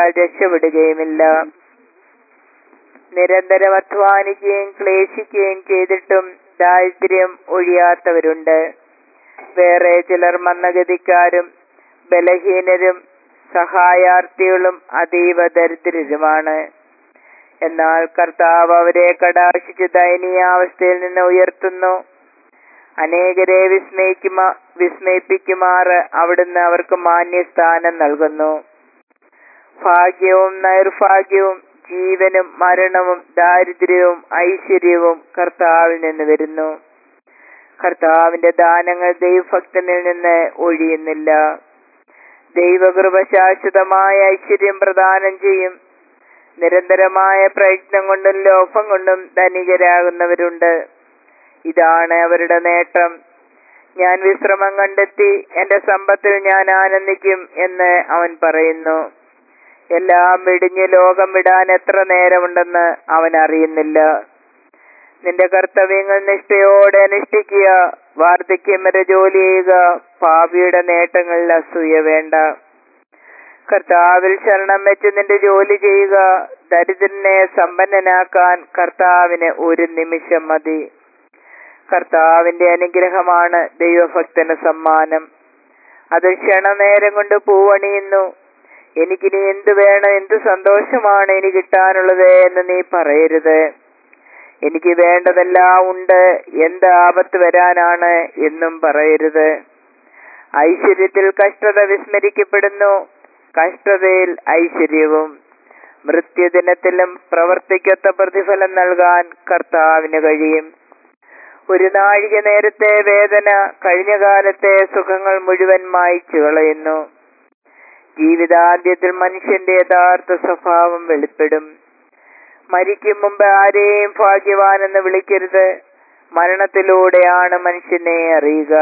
രക്ഷപ്പെടുകയുമില്ല നിരന്തരം അധ്വാനിക്കുകയും ക്ലേശിക്കുകയും ചെയ്തിട്ടും ദാരിദ്ര്യം ഒഴിയാത്തവരുണ്ട് വേറെ ചിലർ മന്ദഗതിക്കാരും ബലഹീനരും സഹായാർത്ഥികളും അതീവ ദരിദ്രരുമാണ് എന്നാൽ കർത്താവ് അവരെ കടാക്ഷിച്ച് ദയനീയാവസ്ഥയിൽ നിന്ന് ഉയർത്തുന്നു അനേകരെ വിസ്മയിക്കുമാ വിസ്മയിപ്പിക്കുമാറ് അവിടുന്ന് അവർക്ക് മാന്യസ്ഥാനം നൽകുന്നു ഭാഗ്യവും നൈർഭാഗ്യവും ജീവനും മരണവും ദാരിദ്ര്യവും ഐശ്വര്യവും കർത്താവിൽ നിന്ന് വരുന്നു കർത്താവിന്റെ ദാനങ്ങൾ ദൈവഭക്തനിൽ നിന്ന് ഒഴിയുന്നില്ല ദൈവകൃപ ശാശ്വതമായ ഐശ്വര്യം പ്രദാനം ചെയ്യും നിരന്തരമായ പ്രയത്നം കൊണ്ടും ലോഭം കൊണ്ടും ധനികരാകുന്നവരുണ്ട് ഇതാണ് അവരുടെ നേട്ടം ഞാൻ വിശ്രമം കണ്ടെത്തി എന്റെ സമ്പത്തിൽ ഞാൻ ആനന്ദിക്കും എന്ന് അവൻ പറയുന്നു എല്ലാം വെടിഞ്ഞ് ലോകം വിടാൻ എത്ര നേരമുണ്ടെന്ന് അവൻ അറിയുന്നില്ല നിന്റെ കർത്തവ്യങ്ങൾ നിഷ്ഠയോടെ അനുഷ്ഠിക്കുക വാർദ്ധക്യം വരെ ജോലി ചെയ്യുക പാപിയുടെ നേട്ടങ്ങളിൽ അസൂയ വേണ്ട കർത്താവിൽ ശരണം വെച്ച് നിന്റെ ജോലി ചെയ്യുക ദരിദ്രനെ സമ്പന്നനാക്കാൻ കർത്താവിന് ഒരു നിമിഷം മതി കർത്താവിന്റെ അനുഗ്രഹമാണ് ദൈവഭക്തന് സമ്മാനം അത് ക്ഷണനേരം കൊണ്ട് പൂവണിയുന്നു എനിക്കിനി എന്ത് വേണം എന്ത് സന്തോഷമാണ് എനിക്ക് കിട്ടാനുള്ളത് എന്ന് നീ പറയരുത് എനിക്ക് വേണ്ടതെല്ലാം ഉണ്ട് എന്ത് ആപത്ത് വരാനാണ് എന്നും പറയരുത് ഐശ്വര്യത്തിൽ കഷ്ടത വിസ്മരിക്കപ്പെടുന്നു കഷ്ടതയിൽ ഐശ്വര്യവും മൃത്യുദിനത്തിലും പ്രവർത്തിക്കത്ത പ്രതിഫലം നൽകാൻ കർത്താവിന് കഴിയും ഒരു നാഴിക നേരത്തെ വേദന കഴിഞ്ഞ കാലത്തെ സുഖങ്ങൾ മുഴുവൻ മായ്ച്ചു കളയുന്നു ജീവിതാന്ത്യത്തിൽ മനുഷ്യന്റെ യഥാർത്ഥ സ്വഭാവം വെളിപ്പെടും മരിക്കും മുമ്പ് ആരെയും ഭാഗ്യവാനെന്ന് വിളിക്കരുത് മരണത്തിലൂടെയാണ് മനുഷ്യനെ അറിയുക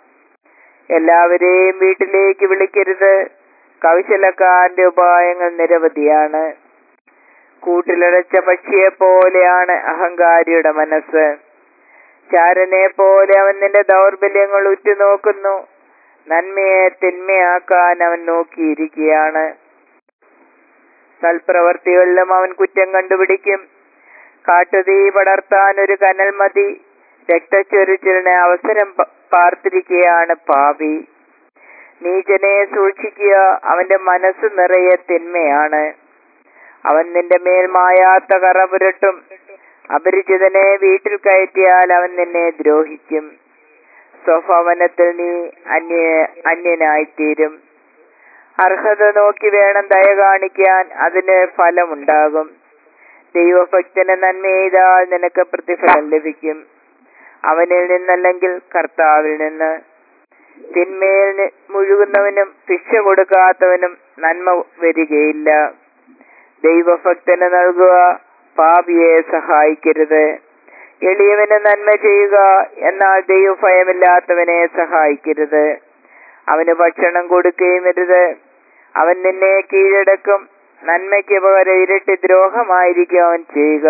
എല്ലാവരെയും വീട്ടിലേക്ക് വിളിക്കരുത് കൗശലക്കാരന്റെ ഉപായങ്ങൾ നിരവധിയാണ് കൂട്ടിലടച്ച പക്ഷിയെ പോലെയാണ് അഹങ്കാരിയുടെ മനസ്സ് ചാരനെ പോലെ അവൻ നിന്റെ ദൗർബല്യങ്ങൾ ഉറ്റുനോക്കുന്നു നന്മയെ തിന്മയാക്കാൻ അവൻ നോക്കിയിരിക്കുകയാണ് സൽപ്രവർത്തികളിലും അവൻ കുറ്റം കണ്ടുപിടിക്കും കാട്ടുതീ പടർത്താൻ ഒരു കനൽ മതി രക്തച്ചൊരിച്ചിലിന് അവസരം പ- പാർത്തിരിക്കുകയാണ് പാപി നീചനെ സൂക്ഷിക്കുക അവന്റെ മനസ്സ് നിറയെ തിന്മയാണ് അവൻ നിന്റെ മേൽ മായാത്ത കറ പുരട്ടും അപരിചിതനെ വീട്ടിൽ കയറ്റിയാൽ അവൻ നിന്നെ ദ്രോഹിക്കും സ്വഭവനത്തിൽ നീ അന്യ അന്യനായിത്തീരും അർഹത നോക്കി വേണം ദയ കാണിക്കാൻ അതിന് ഫലമുണ്ടാകും ദൈവഭക്തന് നന്മ ചെയ്താൽ നിനക്ക് പ്രതിഫലം ലഭിക്കും അവനിൽ നിന്നല്ലെങ്കിൽ കർത്താവിൽ നിന്ന് തിന്മയിൽ നി- മുഴുകുന്നവനും ശിക്ഷ കൊടുക്കാത്തവനും നന്മ വരികയില്ല ദൈവഭക്തന് നൽകുക പാപിയെ സഹായിക്കരുത് എളിയവന് നന്മ ചെയ്യുക എന്നാൽ ദൈവഭയമില്ലാത്തവനെ സഹായിക്കരുത് അവന് ഭക്ഷണം കൊടുക്കുകയും അരുത് അവൻ നിന്നെ കീഴടക്കും നന്മയ്ക്ക് പകരം ഇരട്ടി ദ്രോഹമായിരിക്കും അവൻ ചെയ്യുക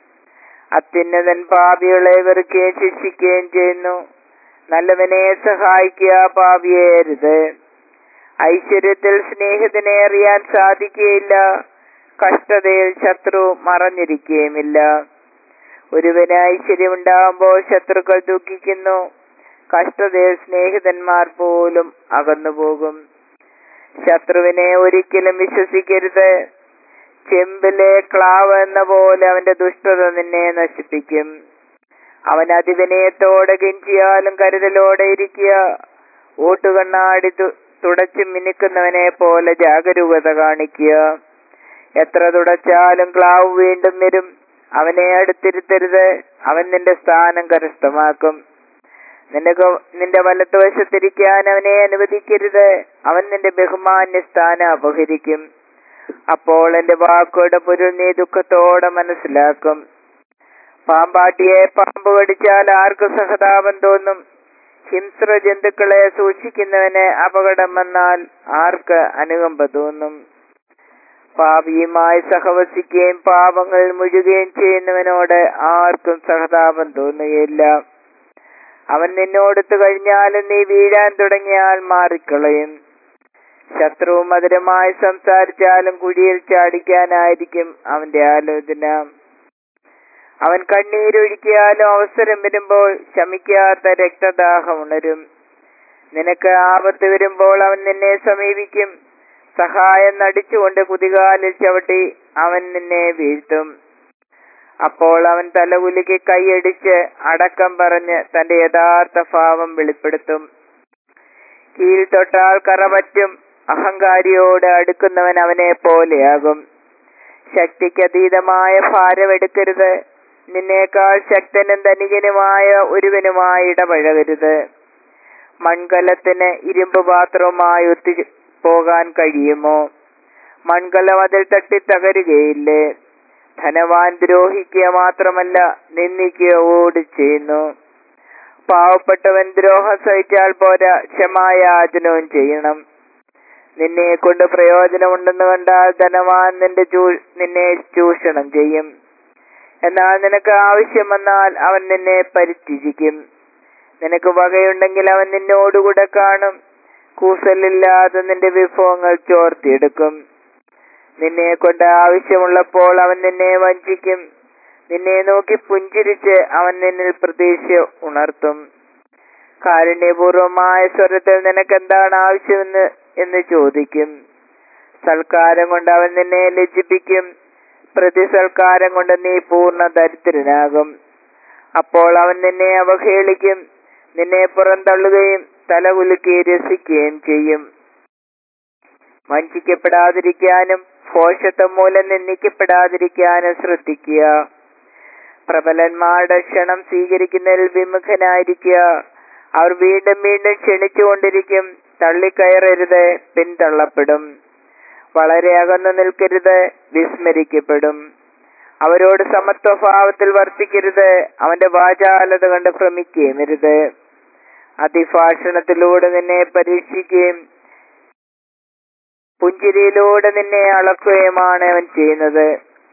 അത്യുന്നതൻ പാപികളെ വെറുക്കുകയും ശിക്ഷിക്കുകയും ചെയ്യുന്നു നല്ലവനെ സഹായിക്കുക പാപിയെ അരുത് ഐശ്വര്യത്തിൽ സ്നേഹത്തിനെ അറിയാൻ സാധിക്കുകയില്ല കഷ്ടതയിൽ ശത്രു മറഞ്ഞിരിക്കുകയുമില്ല ഒരുവന് ഐശ്വര്യമുണ്ടാകുമ്പോൾ ശത്രുക്കൾ ദുഃഖിക്കുന്നു കഷ്ടതയിൽ സ്നേഹിതന്മാർ പോലും അകന്നുപോകും ശത്രുവിനെ ഒരിക്കലും വിശ്വസിക്കരുത് ചെമ്പിലെ ക്ലാവ് എന്ന പോലെ അവന്റെ ദുഷ്ടത നിന്നെ നശിപ്പിക്കും അവൻ അതിവിനയത്തോടെ ഗെഞ്ചിയാലും കരുതലോടെ ഇരിക്കുക ഓട്ടുകണ്ണാടി തു- തുടച്ചു മിനുക്കുന്നവനെ പോലെ ജാഗരൂകത കാണിക്കുക എത്ര തുടച്ചാലും ക്ലാവ് വീണ്ടും വരും അവനെ അടുത്തിരുത്തരുത് അവൻ നിന്റെ സ്ഥാനം കരസ്ഥമാക്കും നിന്റെ ഗ- നിന്റെ വലത്തുവശത്തിരിക്കാൻ അവനെ അനുവദിക്കരുത് അവൻ നിന്റെ ബഹുമാന്യ സ്ഥാനം അപഹരിക്കും അപ്പോൾ എന്റെ വാക്കുകളുടെ പൊരുൾ നീ ദുഃഖത്തോടെ മനസ്സിലാക്കും പാമ്പാട്ടിയെ പാമ്പ് കടിച്ചാൽ ആർക്ക് സഹതാപം തോന്നും ഹിംസ്ര ജന്തുക്കളെ സൂക്ഷിക്കുന്നവന് അപകടം വന്നാൽ ആർക്ക് അനുകമ്പ തോന്നും പാപിയുമായി സഹവസിക്കുകയും പാപങ്ങൾ മുഴുകുകയും ചെയ്യുന്നവനോട് ആർക്കും സഹതാപം തോന്നുകയില്ല അവൻ നിന്നോടത്ത് കഴിഞ്ഞാലും നീ വീഴാൻ തുടങ്ങിയാൽ മാറിക്കളയും ശത്രു മധുരമായി സംസാരിച്ചാലും കുഴിയിൽ ചാടിക്കാനായിരിക്കും അവന്റെ ആലോചന അവൻ കണ്ണീരൊഴുക്കിയാലും അവസരം വരുമ്പോൾ ശമിക്കാത്ത രക്തദാഹം ഉണരും നിനക്ക് ആപത്ത് വരുമ്പോൾ അവൻ നിന്നെ സമീപിക്കും സഹായം നടിച്ചുകൊണ്ട് കുതികാലിൽ ചവിട്ടി അവൻ നിന്നെ വീഴ്ത്തും അപ്പോൾ അവൻ തലകുലുക്കി കൈയടിച്ച് അടക്കം പറഞ്ഞ് തന്റെ യഥാർത്ഥ ഭാവം വെളിപ്പെടുത്തും കീഴ് തൊട്ടാൽ കറ പറ്റും അഹങ്കാരിയോട് അടുക്കുന്നവൻ അവനെ പോലെയാകും ശക്തിക്കതീതമായ ഭാരമെടുക്കരുത് നിന്നേക്കാൾ ശക്തനും ധനികനുമായ ഒരുവനുമായി ഇടപഴകരുത് മൺകലത്തിന് ഇരുമ്പ് പാത്രവുമായി ഒത്തു പോകാൻ കഴിയുമോ മൺകലം അതിൽ തട്ടി തകരുകയില്ലേ ധനവാൻ ദ്രോഹിക്കുക മാത്രമല്ല നിന്ദിക്കുക ഓടി ചെയ്യുന്നു പാവപ്പെട്ടവൻ ദ്രോഹം സഹിച്ചാൽ പോരാ ക്ഷമായാചനവും ചെയ്യണം നിന്നെ കൊണ്ട് പ്രയോജനമുണ്ടെന്ന് കണ്ടാൽ ധനവാൻ നിന്റെ ചൂ നിന്നെ ചൂഷണം ചെയ്യും എന്നാൽ നിനക്ക് ആവശ്യം വന്നാൽ അവൻ നിന്നെ പരിത്യജിക്കും നിനക്ക് വകയുണ്ടെങ്കിൽ അവൻ നിന്നോടുകൂടെ കാണും കൂസലില്ലാതെ നിന്റെ വിഭവങ്ങൾ ചോർത്തിയെടുക്കും നിന്നെ കൊണ്ട് ആവശ്യമുള്ളപ്പോൾ അവൻ നിന്നെ വഞ്ചിക്കും നിന്നെ നോക്കി പുഞ്ചിരിച്ച് അവൻ നിന്നിൽ പ്രതീക്ഷ ഉണർത്തും കാരുണ്യപൂർവമായ സ്വരത്തിൽ നിനക്ക് എന്താണ് ആവശ്യമെന്ന് എന്ന് ചോദിക്കും സൽക്കാരം കൊണ്ട് അവൻ നിന്നെ ലജ്ജിപ്പിക്കും പ്രതിസൽക്കാരം കൊണ്ട് നീ പൂർണ്ണ ദരിദ്രനാകും അപ്പോൾ അവൻ നിന്നെ അവഹേളിക്കും നിന്നെ പുറന്തള്ളുകയും തലകുലുക്കി രസിക്കുകയും ചെയ്യും വഞ്ചിക്കപ്പെടാതിരിക്കാനും ഭോഷത്വം മൂലം നിന്ദിക്കപ്പെടാതിരിക്കാനും ശ്രദ്ധിക്കുക പ്രബലന്മാരുടെ ക്ഷണം സ്വീകരിക്കുന്നതിൽ വിമുഖനായിരിക്കുക അവർ വീണ്ടും വീണ്ടും ക്ഷണിച്ചുകൊണ്ടിരിക്കും തള്ളിക്കയറരുത് പിന്തള്ളപ്പെടും വളരെ അകന്നു നിൽക്കരുത് വിസ്മരിക്കപ്പെടും അവരോട് സമത്വഭാവത്തിൽ വർത്തിക്കരുത് അവന്റെ വാചാലത കണ്ട് ഭ്രമിക്കുകയും അരുത് അതിഭാഷണത്തിലൂടെ നിന്നെ പരീക്ഷിക്കുകയും പുഞ്ചിരിയിലൂടെ നിന്നെ അളക്കുകയുമാണ് അവൻ ചെയ്യുന്നത്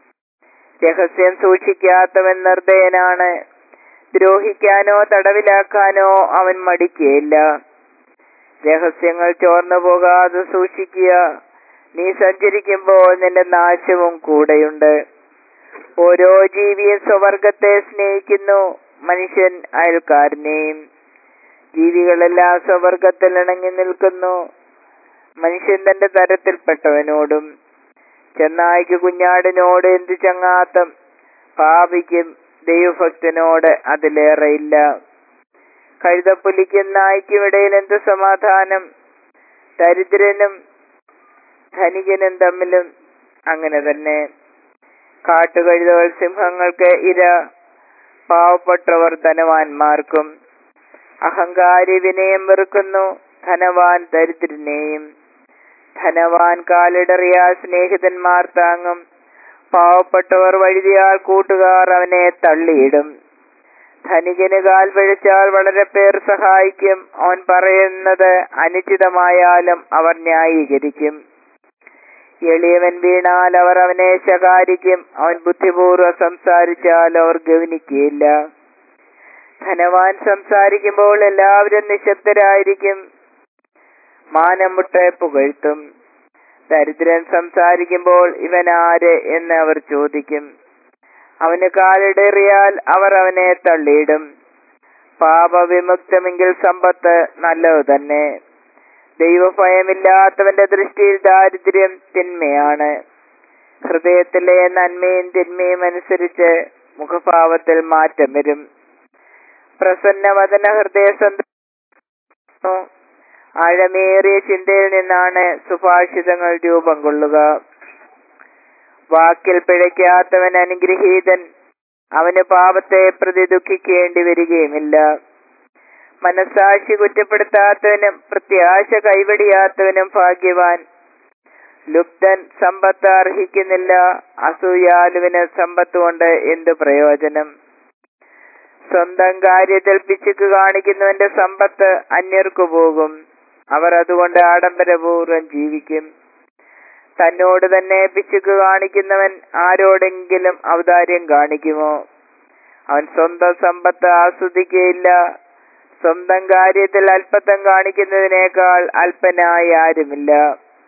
രഹസ്യം സൂക്ഷിക്കാത്തവൻ നിർദ്ദയനാണ് ദ്രോഹിക്കാനോ തടവിലാക്കാനോ അവൻ മടിക്കുകയില്ല രഹസ്യങ്ങൾ ചോർന്നു പോകാതെ സൂക്ഷിക്കുക നീ സഞ്ചരിക്കുമ്പോൾ നിന്റെ നാശവും കൂടെയുണ്ട് ഓരോ ജീവിയും സ്വവർഗത്തെ സ്നേഹിക്കുന്നു മനുഷ്യൻ അയൽക്കാരനെയും ജീവികളെല്ലാം സ്വവർഗത്തിൽ ഇണങ്ങി നിൽക്കുന്നു മനുഷ്യൻ തന്റെ തരത്തിൽപ്പെട്ടവനോടും ചെന്നായ്ക്ക് കുഞ്ഞാടിനോട് എന്ത് ചങ്ങാത്തം പാപിക്കും ദൈവഭക്തനോട് അതിലേറെയില്ല കഴുതപ്പുലിക്കും നായ്ക്കും ഇടയിൽ എന്ത് സമാധാനം ദരിദ്രനും ധനികനും തമ്മിലും അങ്ങനെ തന്നെ കാട്ടുകഴുതകൾ സിംഹങ്ങൾക്ക് ഇര പാവപ്പെട്ടവർ ധനവാന്മാർക്കും അഹങ്കാരി വിനയം വെറുക്കുന്നു ധനവാൻ ദരിദ്രനെയും ധനവാൻ കാലിടറിയാൽ സ്നേഹിതന്മാർ താങ്ങും പാവപ്പെട്ടവർ വഴുതിയാൽ കൂട്ടുകാർ അവനെ തള്ളിയിടും ധനികന് കാൽ പിഴച്ചാൽ വളരെ പേർ സഹായിക്കും അവൻ പറയുന്നത് അനുചിതമായാലും അവർ ന്യായീകരിക്കും എളിയവൻ വീണാൽ അവർ അവനെ ശകാരിക്കും അവൻ ബുദ്ധിപൂർവ്വം സംസാരിച്ചാൽ അവർ ഗവനിക്കുകയില്ല ധനവാൻ സംസാരിക്കുമ്പോൾ എല്ലാവരും നിശബ്ദരായിരിക്കും മാനം മുട്ട് പുകഴ്ത്തും ദരിദ്രൻ സംസാരിക്കുമ്പോൾ ഇവൻ ആര് എന്ന് അവർ ചോദിക്കും അവന് കാലിടേറിയാൽ അവർ അവനെ തള്ളിയിടും പാപവിമുക്തമെങ്കിൽ സമ്പത്ത് നല്ലത് തന്നെ ദൈവഭയമില്ലാത്തവന്റെ ദൃഷ്ടിയിൽ ദാരിദ്ര്യം തിന്മയാണ് ഹൃദയത്തിലെ നന്മയും തിന്മയും അനുസരിച്ച് മുഖഭാവത്തിൽ മാറ്റം വരും പ്രസന്നവദന ഹൃദയ ആഴമേറിയ ചിന്തയിൽ നിന്നാണ് സുഭാഷിതങ്ങൾ രൂപം കൊള്ളുക വാക്കിൽ പിഴയ്ക്കാത്തവൻ അനുഗ്രഹീതൻ അവന് പാപത്തെ പ്രതി ദുഃഖിക്കേണ്ടി വരികയുമില്ല മനസാക്ഷി കുറ്റപ്പെടുത്താത്തവനും പ്രത്യാശ കൈവടിയാത്തവനും ഭാഗ്യവാൻ ലുബ്ധൻ സമ്പത്ത് അർഹിക്കുന്നില്ല അസൂയാലുവിന് സമ്പത്ത് കൊണ്ട് എന്തു പ്രയോജനം സ്വന്തം കാര്യത്തിൽ പിച്ചുക്ക് കാണിക്കുന്നവന്റെ സമ്പത്ത് അന്യർക്കു പോകും അവർ അതുകൊണ്ട് ആഡംബരപൂർവ്വം ജീവിക്കും തന്നോട് തന്നെ പിച്ചുക്ക് കാണിക്കുന്നവൻ ആരോടെങ്കിലും ഔദാര്യം കാണിക്കുമോ അവൻ സ്വന്തം സമ്പത്ത് ആസ്വദിക്കുകയില്ല സ്വന്തം കാര്യത്തിൽ അല്പത്തം കാണിക്കുന്നതിനേക്കാൾ അല്പനായി ആരുമില്ല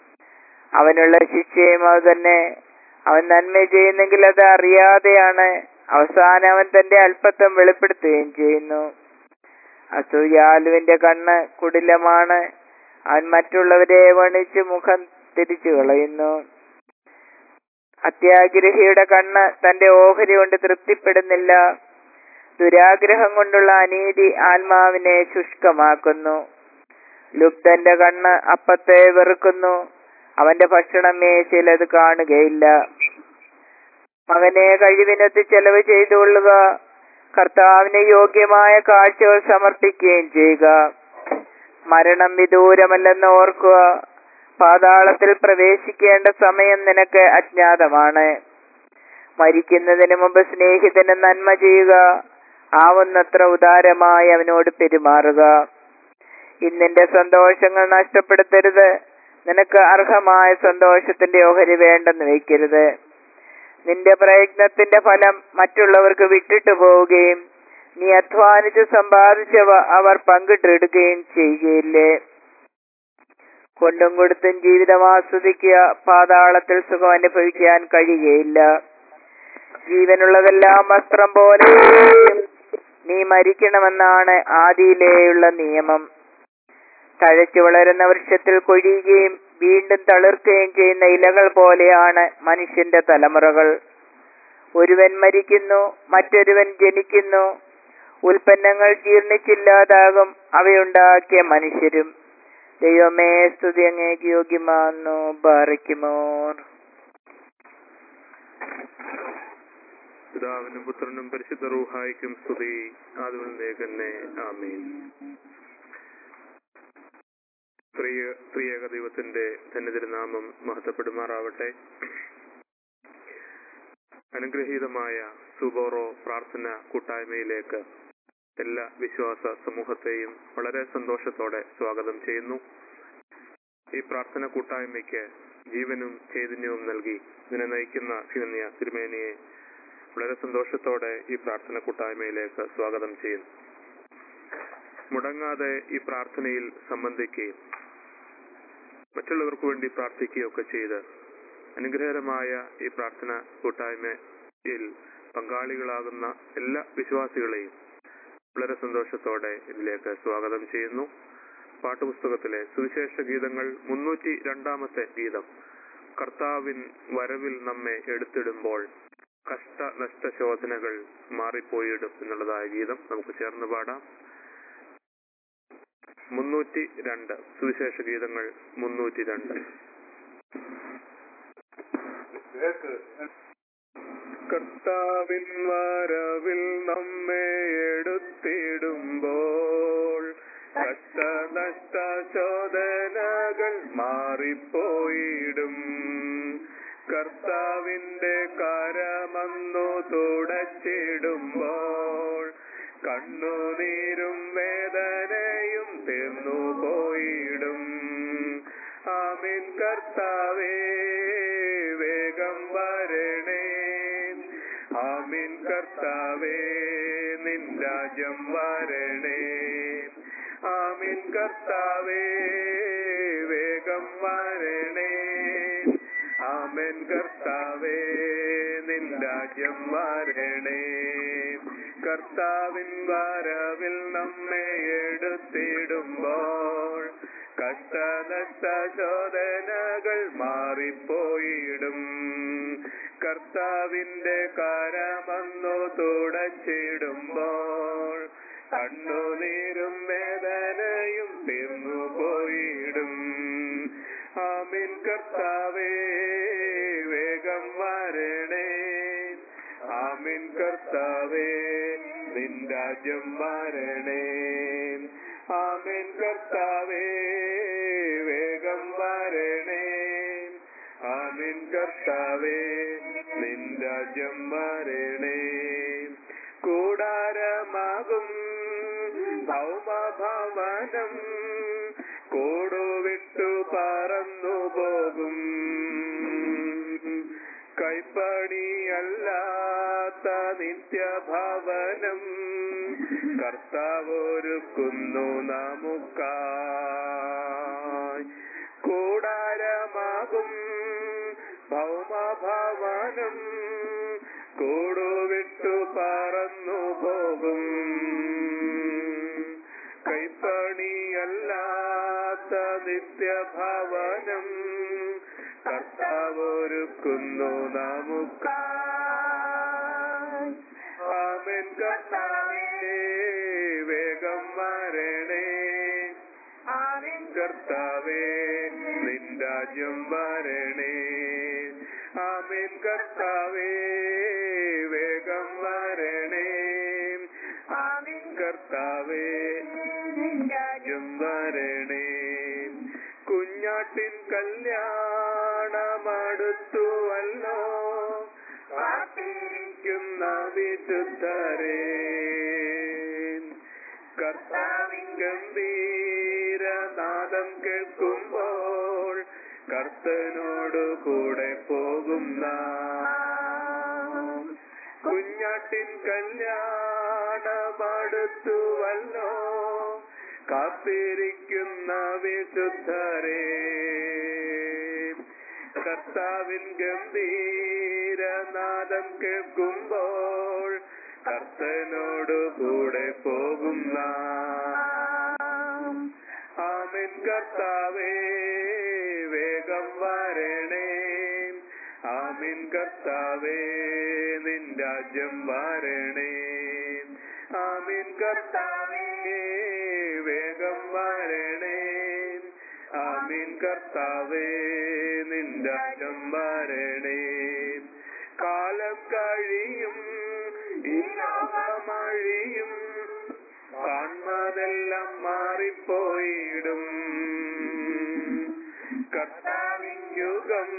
അവനുള്ള ശിക്ഷയും അത് തന്നെ അവൻ നന്മ ചെയ്യുന്നെങ്കിൽ അത് അറിയാതെയാണ് അവസാനം അവൻ തന്റെ അല്പത്വം വെളിപ്പെടുത്തുകയും ചെയ്യുന്നു അസൂയാലുവിന്റെ കണ്ണ് കുടിലമാണ് അവൻ മറ്റുള്ളവരെ വണിച്ച് മുഖം തിരിച്ചു കളയുന്നു അത്യാഗ്രഹിയുടെ കണ്ണ് തന്റെ ഓഹരി കൊണ്ട് തൃപ്തിപ്പെടുന്നില്ല ദുരാഗ്രഹം കൊണ്ടുള്ള അനീതി ആത്മാവിനെ ശുഷ്കമാക്കുന്നു ലുബ്ധന്റെ കണ്ണ് അപ്പത്തെ വെറുക്കുന്നു അവന്റെ ഭക്ഷണം മേശയിൽ അത് കാണുകയില്ല മകനെ കഴിവിനൊത്ത് ചെലവ് ചെയ്തുകൊള്ളുക കർത്താവിന് യോഗ്യമായ കാഴ്ചകൾ സമർപ്പിക്കുകയും ചെയ്യുക മരണം വിദൂരമല്ലെന്ന് ഓർക്കുക പാതാളത്തിൽ പ്രവേശിക്കേണ്ട സമയം നിനക്ക് അജ്ഞാതമാണ് മരിക്കുന്നതിന് മുമ്പ് സ്നേഹിതന് നന്മ ചെയ്യുക ആവുന്നത്ര ഉദാരമായി അവനോട് പെരുമാറുക ഇന്നിന്റെ സന്തോഷങ്ങൾ നഷ്ടപ്പെടുത്തരുത് നിനക്ക് അർഹമായ സന്തോഷത്തിന്റെ ഓഹരി വേണ്ടെന്ന് വെക്കരുത് നിന്റെ പ്രയത്നത്തിന്റെ ഫലം മറ്റുള്ളവർക്ക് വിട്ടിട്ടു പോവുകയും നീ അധ്വാനിച്ച് സമ്പാദിച്ചവ അവർ പങ്കിട്ടെടുക്കുകയും ചെയ്യുകയില്ലേ കൊണ്ടും കൊടുത്തും ജീവിതം ആസ്വദിക്കുക പാതാളത്തിൽ സുഖം അനുഭവിക്കാൻ കഴിയുകയില്ല ജീവനുള്ളതെല്ലാം വസ്ത്രം പോലെ നീ മരിക്കണമെന്നാണ് ആദിയിലേയുള്ള നിയമം തഴച്ചു വളരുന്ന വൃക്ഷത്തിൽ കൊഴിയുകയും വീണ്ടും തളിർക്കുകയും ചെയ്യുന്ന ഇലകൾ പോലെയാണ് മനുഷ്യന്റെ തലമുറകൾ ഒരുവൻ മരിക്കുന്നു മറ്റൊരുവൻ ജനിക്കുന്നു ഉൽപ്പന്നങ്ങൾ ജീർണിച്ചില്ലാതാകും അവയുണ്ടാക്കിയ മനുഷ്യരും ദൈവമേ സ്തുതി അങ്ങേക്ക് യോഗ്യമാന്നു ബാറയ്ക്കുമോർ പിതാവിനും പുത്രനും പരിശുദ്ധ റൂഹായിക്കും സ്തുതി ആദ്യമേ ആമീൻ പ്രിയ പ്രിയേക ദൈവത്തിന്റെ തന്നെ തിരുനാമം മഹത്വപ്പെടുമാറാവട്ടെ അനുഗ്രഹീതമായ സുബോറോ പ്രാർത്ഥന കൂട്ടായ്മയിലേക്ക് എല്ലാ വിശ്വാസ സമൂഹത്തെയും വളരെ സന്തോഷത്തോടെ സ്വാഗതം ചെയ്യുന്നു ഈ പ്രാർത്ഥന കൂട്ടായ്മയ്ക്ക് ജീവനും ചൈതന്യവും നൽകി ഇതിനെ നയിക്കുന്ന ഹിരണ്യ തിരുമേനിയെ വളരെ സന്തോഷത്തോടെ ഈ പ്രാർത്ഥന കൂട്ടായ്മയിലേക്ക് സ്വാഗതം ചെയ്യുന്നു മുടങ്ങാതെ ഈ പ്രാർത്ഥനയിൽ സംബന്ധിക്കുകയും മറ്റുള്ളവർക്ക് വേണ്ടി പ്രാർത്ഥിക്കുകയൊക്കെ ചെയ്ത് അനുഗ്രഹകരമായ ഈ പ്രാർത്ഥന കൂട്ടായ്മയിൽ പങ്കാളികളാകുന്ന എല്ലാ വിശ്വാസികളെയും വളരെ സന്തോഷത്തോടെ ഇതിലേക്ക് സ്വാഗതം ചെയ്യുന്നു പാട്ടുപുസ്തകത്തിലെ സുവിശേഷ ഗീതങ്ങൾ മുന്നൂറ്റി രണ്ടാമത്തെ ഗീതം കർത്താവിൻ വരവിൽ നമ്മെ എടുത്തിടുമ്പോൾ കഷ്ടനഷ്ട ശോധനകൾ മാറിപ്പോയിടും എന്നുള്ളതായ ഗീതം നമുക്ക് ചേർന്ന് പാടാം മുന്നൂറ്റി രണ്ട് സുവിശേഷ ഗീതങ്ങൾ മുന്നൂറ്റി രണ്ട് കർത്താവിൻ വരവിൽ നമ്മെ എടുത്തിടുമ്പോൾ കഷ്ടനഷ്ട ശോധനകൾ മാറിപ്പോയിടും കർത്താവിന്റെ കരമന്നു തുടച്ചിടുമ്പോൾ കണ്ണുനീരും വേദനയും തീർന്നു പോയിടും ആമിൻ കർത്താവേ വേഗം വരണേ ആമിൻ കർത്താവേ നിൻ രാജ്യം വരണേ ആമിൻ കർത്താവേ വേഗം വരണേ ആമൻ കർത്താവേ നിൻ രാജ്യം വരണേ കർത്താവിൻ വരവിൽ നമ്മെ എടുത്തിടുമ്പോൾ കഷ്ടനഷ്ട ശോധനകൾ മാറിപ്പോയിടും കർത്താവിന്റെ കരമന്നു തുടച്ചിടുമ്പോൾ കണ്ണുനീരും വേദനയും തീർന്നു പോയിടും ആമിൻ കർത്താവേ വേഗം വരണേ ആമിൻ കർത്താവേ നിൻ രാജ്യം വരണേ ആമിൻ കർത്താവേ വേഗം വരണേ ആമിൻ കർത്താവേ നിൻ രാജ്യം വരണേ കൂടാരമാകും ഭൗമഭവനം കൂടുവിട്ടു പറന്നു പോകും കൈപ്പണിയല്ലാത്ത നിത്യഭവനം കർത്താവൊരുക്കുന്നു നമുക്കായി കൂടാരമാകും ഭവനം കൂടുവിട്ടു പറന്നു പോകും കൈപ്പണിയല്ലാത്ത നിത്യഭവനം കർത്താവൊരുക്കുന്നു നമുക്കായി ആമേൻ കർത്താവേ വേഗം വരണേ ആമേൻ കർത്താവേ നിൻ രാജ്യം വരണേ ആമേൻ കർത്താവേ വേഗം വരണേ ആമേൻ കർത്താവേ നിൻ രാജ്യം വരണേ കുഞ്ഞാട്ടിൻ കല്യാണമടുത്തുവല്ലോ കാത്തിരിക്കുന്ന വിശുദ്ധരേ കർത്താവിൻ ഗംഭീരനാദം കേൾക്കുമ്പോൾ കർത്തനോട് കൂടെ പോകുന്ന കുഞ്ഞാട്ടിൻ കല്യാണമടുത്തുവല്ലോ കാത്തിരിക്കുന്ന വിശുദ്ധരേ കർത്താവിൻ ഗംഭീരനാദം കേൾക്കുമ്പോൾ കർത്തനോട് കൂടെ പോകുന്ന ആമിൻ കർത്താവേ വേഗം വരണേ ആമിൻ കർത്താവേ നിൻ രാജ്യം വരണേ ആമിൻ കർത്താവേ വേഗം വരണേ ആമിൻ കർത്താവേ നിൻ രാജ്യം വരണേ കാലം കഴിയും ഈ ലോകമഴിയും കാൺമതെല്ലാം മാറിപ്പോയിടും കർത്താവിൻ യുഗം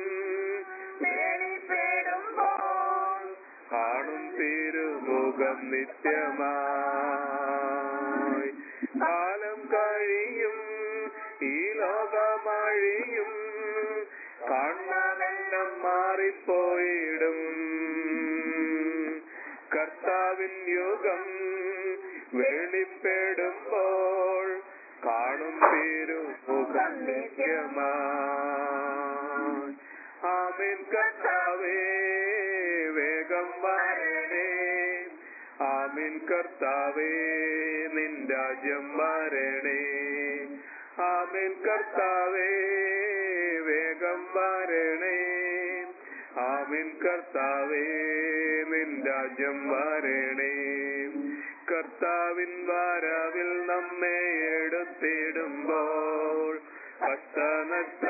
പേടിപ്പെടുമ്പോൾ കാണും തിരുമുഖം നിത്യമായി കാലം കഴിയും ഈ ലോകമഴിയും കാണാനെല്ലാം മാറിപ്പോയിടും കർത്താവിൻ യുഗം വെളിപ്പെടുമ്പോൾ കാണും തിരുമുഖം നിത്യമായി ആമിൻ കർത്താവേ വേഗം വരണേ ആമിൻ കർത്താവേ നിൻ രാജ്യം വരണേ ആമിൻ കർത്താവേ വേഗം വരണേ ആമിൻ കർത്താവേ നിൻ രാജ്യം വരണേ കർത്താവിൻ വരവിൽ നമ്മെ എടുത്തിടുമ്പോൾ കഷ്ടനഷ്ട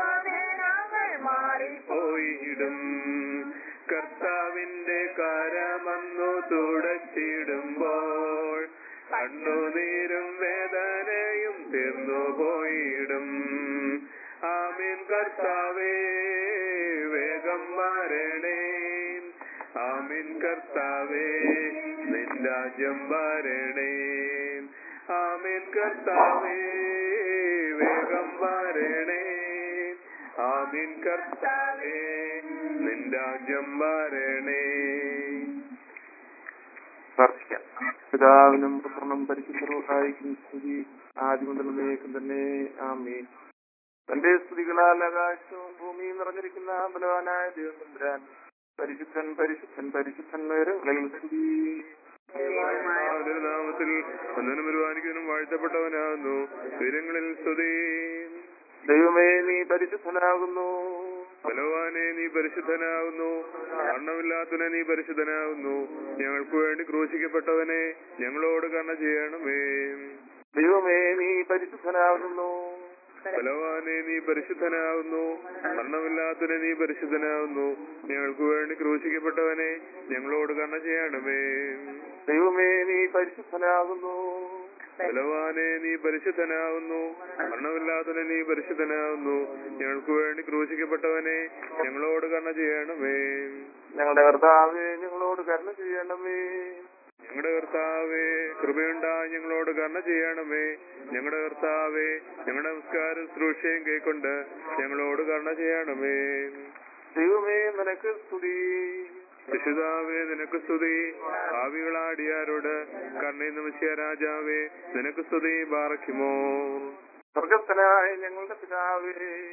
മാറിപ്പോയിടും കർത്താവിന്റെ കരമന്നു തുടച്ചിടുമ്പോൾ കണ്ണുനീരും വേദനയും തീർന്നു പോയിടും ആമീൻ കർത്താവേ വേഗം വരണേ ആമീൻ കർത്താവേ നിൻ രാജ്യം വരണേ ആമീൻ കർത്താവേ വേഗം വരണേ ആമീൻ കർത്താവേ നിൻ രാജ്യം വരണേ പ്രാർത്ഥിക്കാം പിതാവിനും പുത്രനും പരിശുദ്ധർഹായിക്കും സ്തുതി ആദ്യം മുതൽ നീക്കം തന്നെ ആമീൻ തന്റെ സ്തുതികളാൽ ആകാശവും ഭൂമിയും നിറഞ്ഞിരിക്കുന്ന ബലവാനായ ദൈവം തമ്പുരാൻ പരിശുദ്ധൻ പരിശുദ്ധൻ പരിശുദ്ധൻ നേരങ്ങളിൽ സ്തുതി അവന്റെ നാമത്തിൽ വന്ദനം വരുവാനിക്കുന്നതിനും വാഴ്ത്തപ്പെട്ടവനാകുന്നു ഉയരങ്ങളിൽ സ്തുതി ദൈവമേ നീ പരിശുദ്ധനാകുന്നു ബലവാനെ നീ പരിശുദ്ധനാകുന്നു മരണമില്ലാത്തവനെ നീ പരിശുദ്ധനാകുന്നു ഞങ്ങൾക്ക് വേണ്ടി ക്രൂശിക്കപ്പെട്ടവനെ ഞങ്ങളോട് കണ്ണ ചെയ്യണമേ ദൈവമേ നീ പരിശുദ്ധനാകുന്നു ബലവാനെ നീ പരിശുദ്ധനാകുന്നു മരണമില്ലാത്തവനെ നീ പരിശുദ്ധനാകുന്നു ഞങ്ങൾക്ക് വേണ്ടി ക്രൂശിക്കപ്പെട്ടവനെ ഞങ്ങളോട് കണ്ണ ചെയ്യണമേ ദൈവമേ നീ പരിശുദ്ധനാകുന്നു ബലവാനെ നീ പരിശുദ്ധനാകുന്നു മരണമില്ലാത്തവനെ നീ പരിശുദ്ധനാകുന്നു ഞങ്ങൾക്ക് വേണ്ടി ക്രൂശിക്കപ്പെട്ടവനെ ഞങ്ങളോട് കണ്ണ ചെയ്യണമേ ഞങ്ങളുടെ കർത്താവേ ഞങ്ങളോട് കരുണ ചെയ്യണമേ ഞങ്ങളുടെ കർത്താവേ കൃപയുണ്ടായി ഞങ്ങളോട് കരുണ ചെയ്യണമേ ഞങ്ങളുടെ കർത്താവേ ഞങ്ങളുടെ നമസ്കാര ശുശ്രൂഷയും കൈക്കൊണ്ട് ഞങ്ങളോട് കരുണ ചെയ്യണമേ ദൈവമേ നിനക്ക് സ്തുതി വിശുതാവേ നിനക്ക് സ്തുതി ഭാവികളാടിയാരോട് കണ്ണീ നമസ്യ രാജാവേ നിനക്ക് സ്തുതി ബാറയ്ക്കുമോ സ്വർഗസ്ഥനായ ഞങ്ങളുടെ പിതാവേ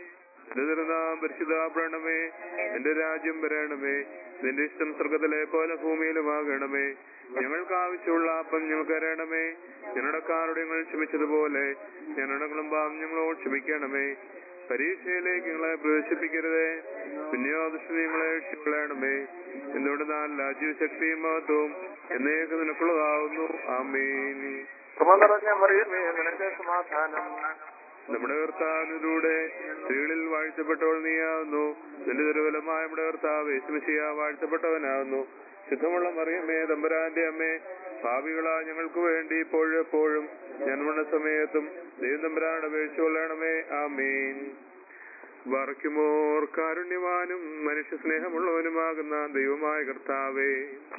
നിന്റെ തിരുനാം പരിശുദ്ധാപരണമേ നിന്റെ രാജ്യം വരണമേ നിന്റെ ഇഷ്ടം സ്വർഗത്തിലെ പോലെ ഭൂമിയിലുമാകണമേ ഞങ്ങൾക്ക് ആവശ്യമുള്ള അപ്പം ഞങ്ങൾക്ക് തരണമേ ഞങ്ങളുടെ കാരുടെ ഞങ്ങൾ ക്ഷമിച്ചതുപോലെ ഞങ്ങളുടെ കുടുംബം ഞങ്ങളോട് ക്ഷമിക്കണമേ പരീക്ഷയിലേക്ക് ഞങ്ങളെ പ്രവേശിപ്പിക്കരുതേ പിന്നെയോ ദുഷ്ടം ഞങ്ങളെ രക്ഷിക്കൊള്ളണമേ എന്തുകൊണ്ട് താൻ രാജ്യവും ശക്തിയും മഹത്വവും എന്നേക്ക് നിനക്കുള്ളതാവുന്നു ആമീൻ കൃപ നിറഞ്ഞ മറിയമേ നിനക്ക് സമാധാനം നമ്മുടെ കർത്താവിലൂടെ സ്ത്രീകളിൽ വാഴ്ത്തപ്പെട്ടവൾ നീയാവുന്നു നിന്റെ ദുർബലമായ നമ്മുടെ കർത്താവ് യേശുമിശിയ വാഴ്ത്തപ്പെട്ടവനാവുന്നു ശുദ്ധമുള്ള മറിയമ്മേ തമ്പുരാന്റെ അമ്മേ ഭാവികളാ ഞങ്ങൾക്ക് വേണ്ടി ഇപ്പോഴും എപ്പോഴും ജന്മണ സമയത്തും ദൈവം തമ്പുരാനുടെ അപേക്ഷ കൊള്ളണമേ ആമീൻ വറയ്ക്കുമോർ കാരുണ്യവാനും മനുഷ്യ സ്നേഹമുള്ളവനുമാകുന്ന ദൈവമായ കർത്താവേ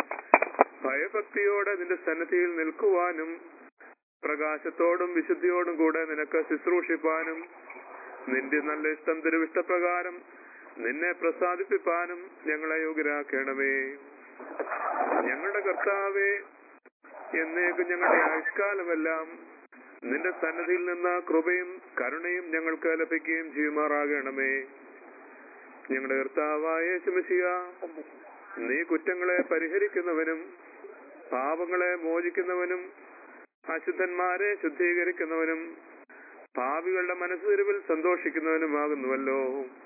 ഭയഭക്തിയോടെ നിന്റെ സന്നദ്ധിയിൽ നിൽക്കുവാനും പ്രകാശത്തോടും വിശുദ്ധിയോടും കൂടെ നിനക്ക് ശുശ്രൂഷിപ്പാനും നിന്റെ നല്ല ഇഷ്ടം തിരുവിഷ്ടപ്രകാരം നിന്നെ പ്രസാദിപ്പിപ്പാനും ഞങ്ങളെ യോഗ്യരാക്കണമേ ഞങ്ങളുടെ കർത്താവെ എന്നേക്കും ഞങ്ങളുടെ ആയുഷ്കാലമെല്ലാം നിന്റെ സന്നദ്ധിയിൽ നിന്ന് കൃപയും കരുണയും ഞങ്ങൾക്ക് ലഭിക്കുകയും ചെയ്യുമാറാകണമേ ഞങ്ങളുടെ കർത്താവായ ശുമശിക നീ കുറ്റങ്ങളെ പരിഹരിക്കുന്നവനും പാപങ്ങളെ മോചിക്കുന്നവനും അശുദ്ധന്മാരെ ശുദ്ധീകരിക്കുന്നവനും പാപികളുടെ മനസ്സുതിരിവിൽ സന്തോഷിക്കുന്നവനുമാകുന്നുവല്ലോ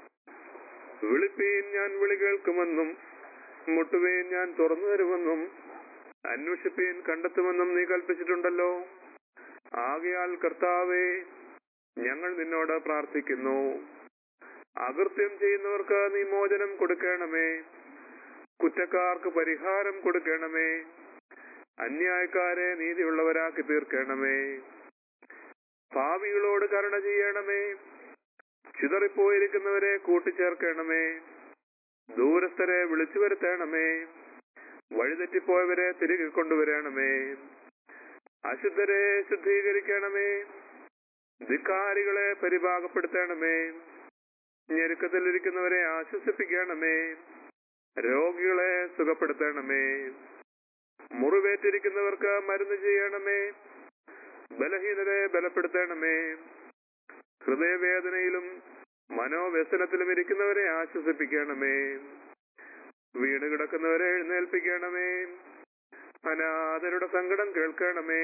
വിളിപ്പീൻ ഞാൻ വിളി കേൾക്കുമെന്നും മുട്ടുവീൻ ഞാൻ തുറന്നു തരുമെന്നും അന്വേഷിപ്പീൻ കണ്ടെത്തുമെന്നും നീ കൽപ്പിച്ചിട്ടുണ്ടല്ലോ ആകയാൽ കർത്താവേ ഞങ്ങൾ നിന്നോട് പ്രാർത്ഥിക്കുന്നു അകൃത്യം ചെയ്യുന്നവർക്ക് നീ മോചനം കൊടുക്കണമേ കുറ്റക്കാർക്ക് പരിഹാരം കൊടുക്കണമേ അന്യായക്കാരെ നീതിയുള്ളവരാക്കി തീർക്കണമേ പാപികളോട് കരുണ ചെയ്യണമേ ചിതറിപ്പോയിരിക്കുന്നവരെ കൂട്ടിച്ചേർക്കണമേ ദൂരസ്ഥരെ വിളിച്ചു വരുത്തണമേ വഴിതെറ്റിപ്പോയവരെ തിരികെ കൊണ്ടുവരണമേ അശുദ്ധരെ ശുദ്ധീകരിക്കണമേ ധിക്കാരികളെ പരിഭാഗപ്പെടുത്തണമേ ഞെരുക്കത്തിലിരിക്കുന്നവരെ ആശ്വസിപ്പിക്കണമേ രോഗികളെ സുഖപ്പെടുത്തണമേ മുറിവേറ്റിരിക്കുന്നവർക്ക് മരുന്ന് ചെയ്യണമേ ബലഹീനരെ ബലപ്പെടുത്തണമേ ഹൃദയവേദനയിലും മനോവ്യസനത്തിലും ഇരിക്കുന്നവരെ ആശ്വസിപ്പിക്കണമേ വീണ് കിടക്കുന്നവരെ എഴുന്നേൽപ്പിക്കണമേ അനാഥരുടെ സങ്കടം കേൾക്കണമേ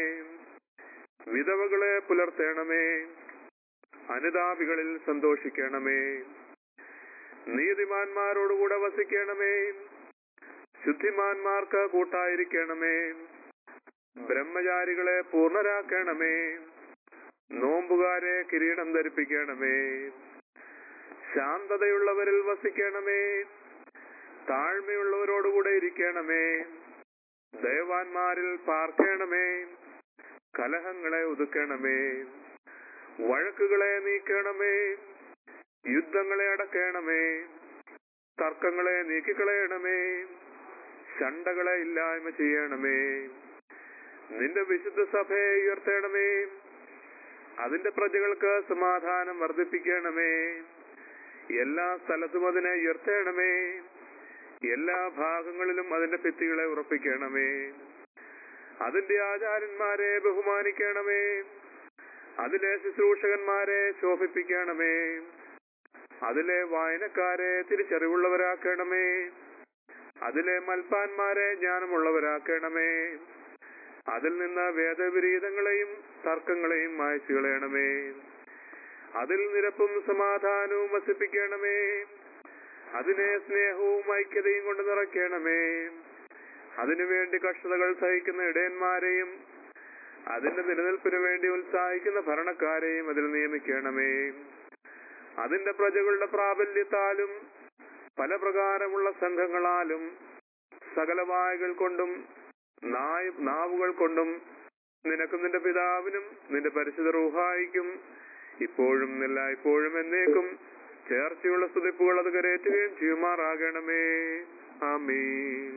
വിധവകളെ പുലർത്തണമേ അനുതാപികളിൽ സന്തോഷിക്കണമേ നീതിമാന്മാരോടുകൂടെ വസിക്കണമേ ശുദ്ധിമാന്മാർക്ക് കൂട്ടായിരിക്കണമേ ബ്രഹ്മചാരികളെ പൂർണ്ണരാക്കണമേ നോമ്പുകാരെ കിരീടം ധരിപ്പിക്കണമേ ശാന്തതയുള്ളവരിൽ വസിക്കണമേ താഴ്മയുള്ളവരോടുകൂടെ ഇരിക്കണമേ ദയവാന്മാരിൽ പാർക്കണമേ കലഹങ്ങളെ ഒതുക്കണമേ വഴക്കുകളെ നീക്കണമേ യുദ്ധങ്ങളെ അടക്കണമേ തർക്കങ്ങളെ നീക്കിക്കളയണമേ ശണ്ടകളെ ഇല്ലായ്മ ചെയ്യണമേ നിന്റെ വിശുദ്ധ സഭയെ ഉയർത്തണമേ അതിന്റെ പ്രജകൾക്ക് സമാധാനം വർദ്ധിപ്പിക്കണമേ എല്ലാ സ്ഥലത്തും അതിനെ ഉയർത്തണമേ എല്ലാ ഭാഗങ്ങളിലും അതിന്റെ ഭിത്തികളെ ഉറപ്പിക്കണമേ അതിന്റെ ആചാര്യന്മാരെ ബഹുമാനിക്കണമേ അതിലെ ശുശ്രൂഷകന്മാരെ ശോഭിപ്പിക്കണമേ അതിലെ വായനക്കാരെ തിരിച്ചറിവുള്ളവരാക്കണമേ അതിലെ മൽപ്പാന്മാരെ ജ്ഞാനമുള്ളവരാക്കണമേ അതിൽ നിന്ന് വേദവിരീതങ്ങളെയും തർക്കങ്ങളെയും മായ്ച്ചു കളയണമേ അതിൽ നിരപ്പും സമാധാനവും വസിപ്പിക്കണമേ അതിനെ സ്നേഹവും ഐക്യതയും കൊണ്ട് നിറയ്ക്കണമേ അതിനുവേണ്ടി കഷ്ടതകൾ സഹിക്കുന്ന ഇടയന്മാരെയും അതിന്റെ നിലനിൽപ്പിന് വേണ്ടി ഉത്സാഹിക്കുന്ന ഭരണക്കാരെയും അതിൽ നിയമിക്കണമേ അതിന്റെ പ്രജകളുടെ പ്രാബല്യത്താലും പല പ്രകാരമുള്ള സംഘങ്ങളാലും സകല വായകൾ കൊണ്ടും നായ നാവുകൾ കൊണ്ടും നിനക്കും നിന്റെ പിതാവിനും നിന്റെ പരിശുദ്ധ റൂഹായിക്കും ഇപ്പോഴും എല്ലായ്പ്പോഴും എന്നേക്കും ചേർച്ചയുള്ള സ്തുതിപ്പുകൾ അത് കരേറ്റുകയും ചെയ്യുമാറാകണമേ ആമീൻ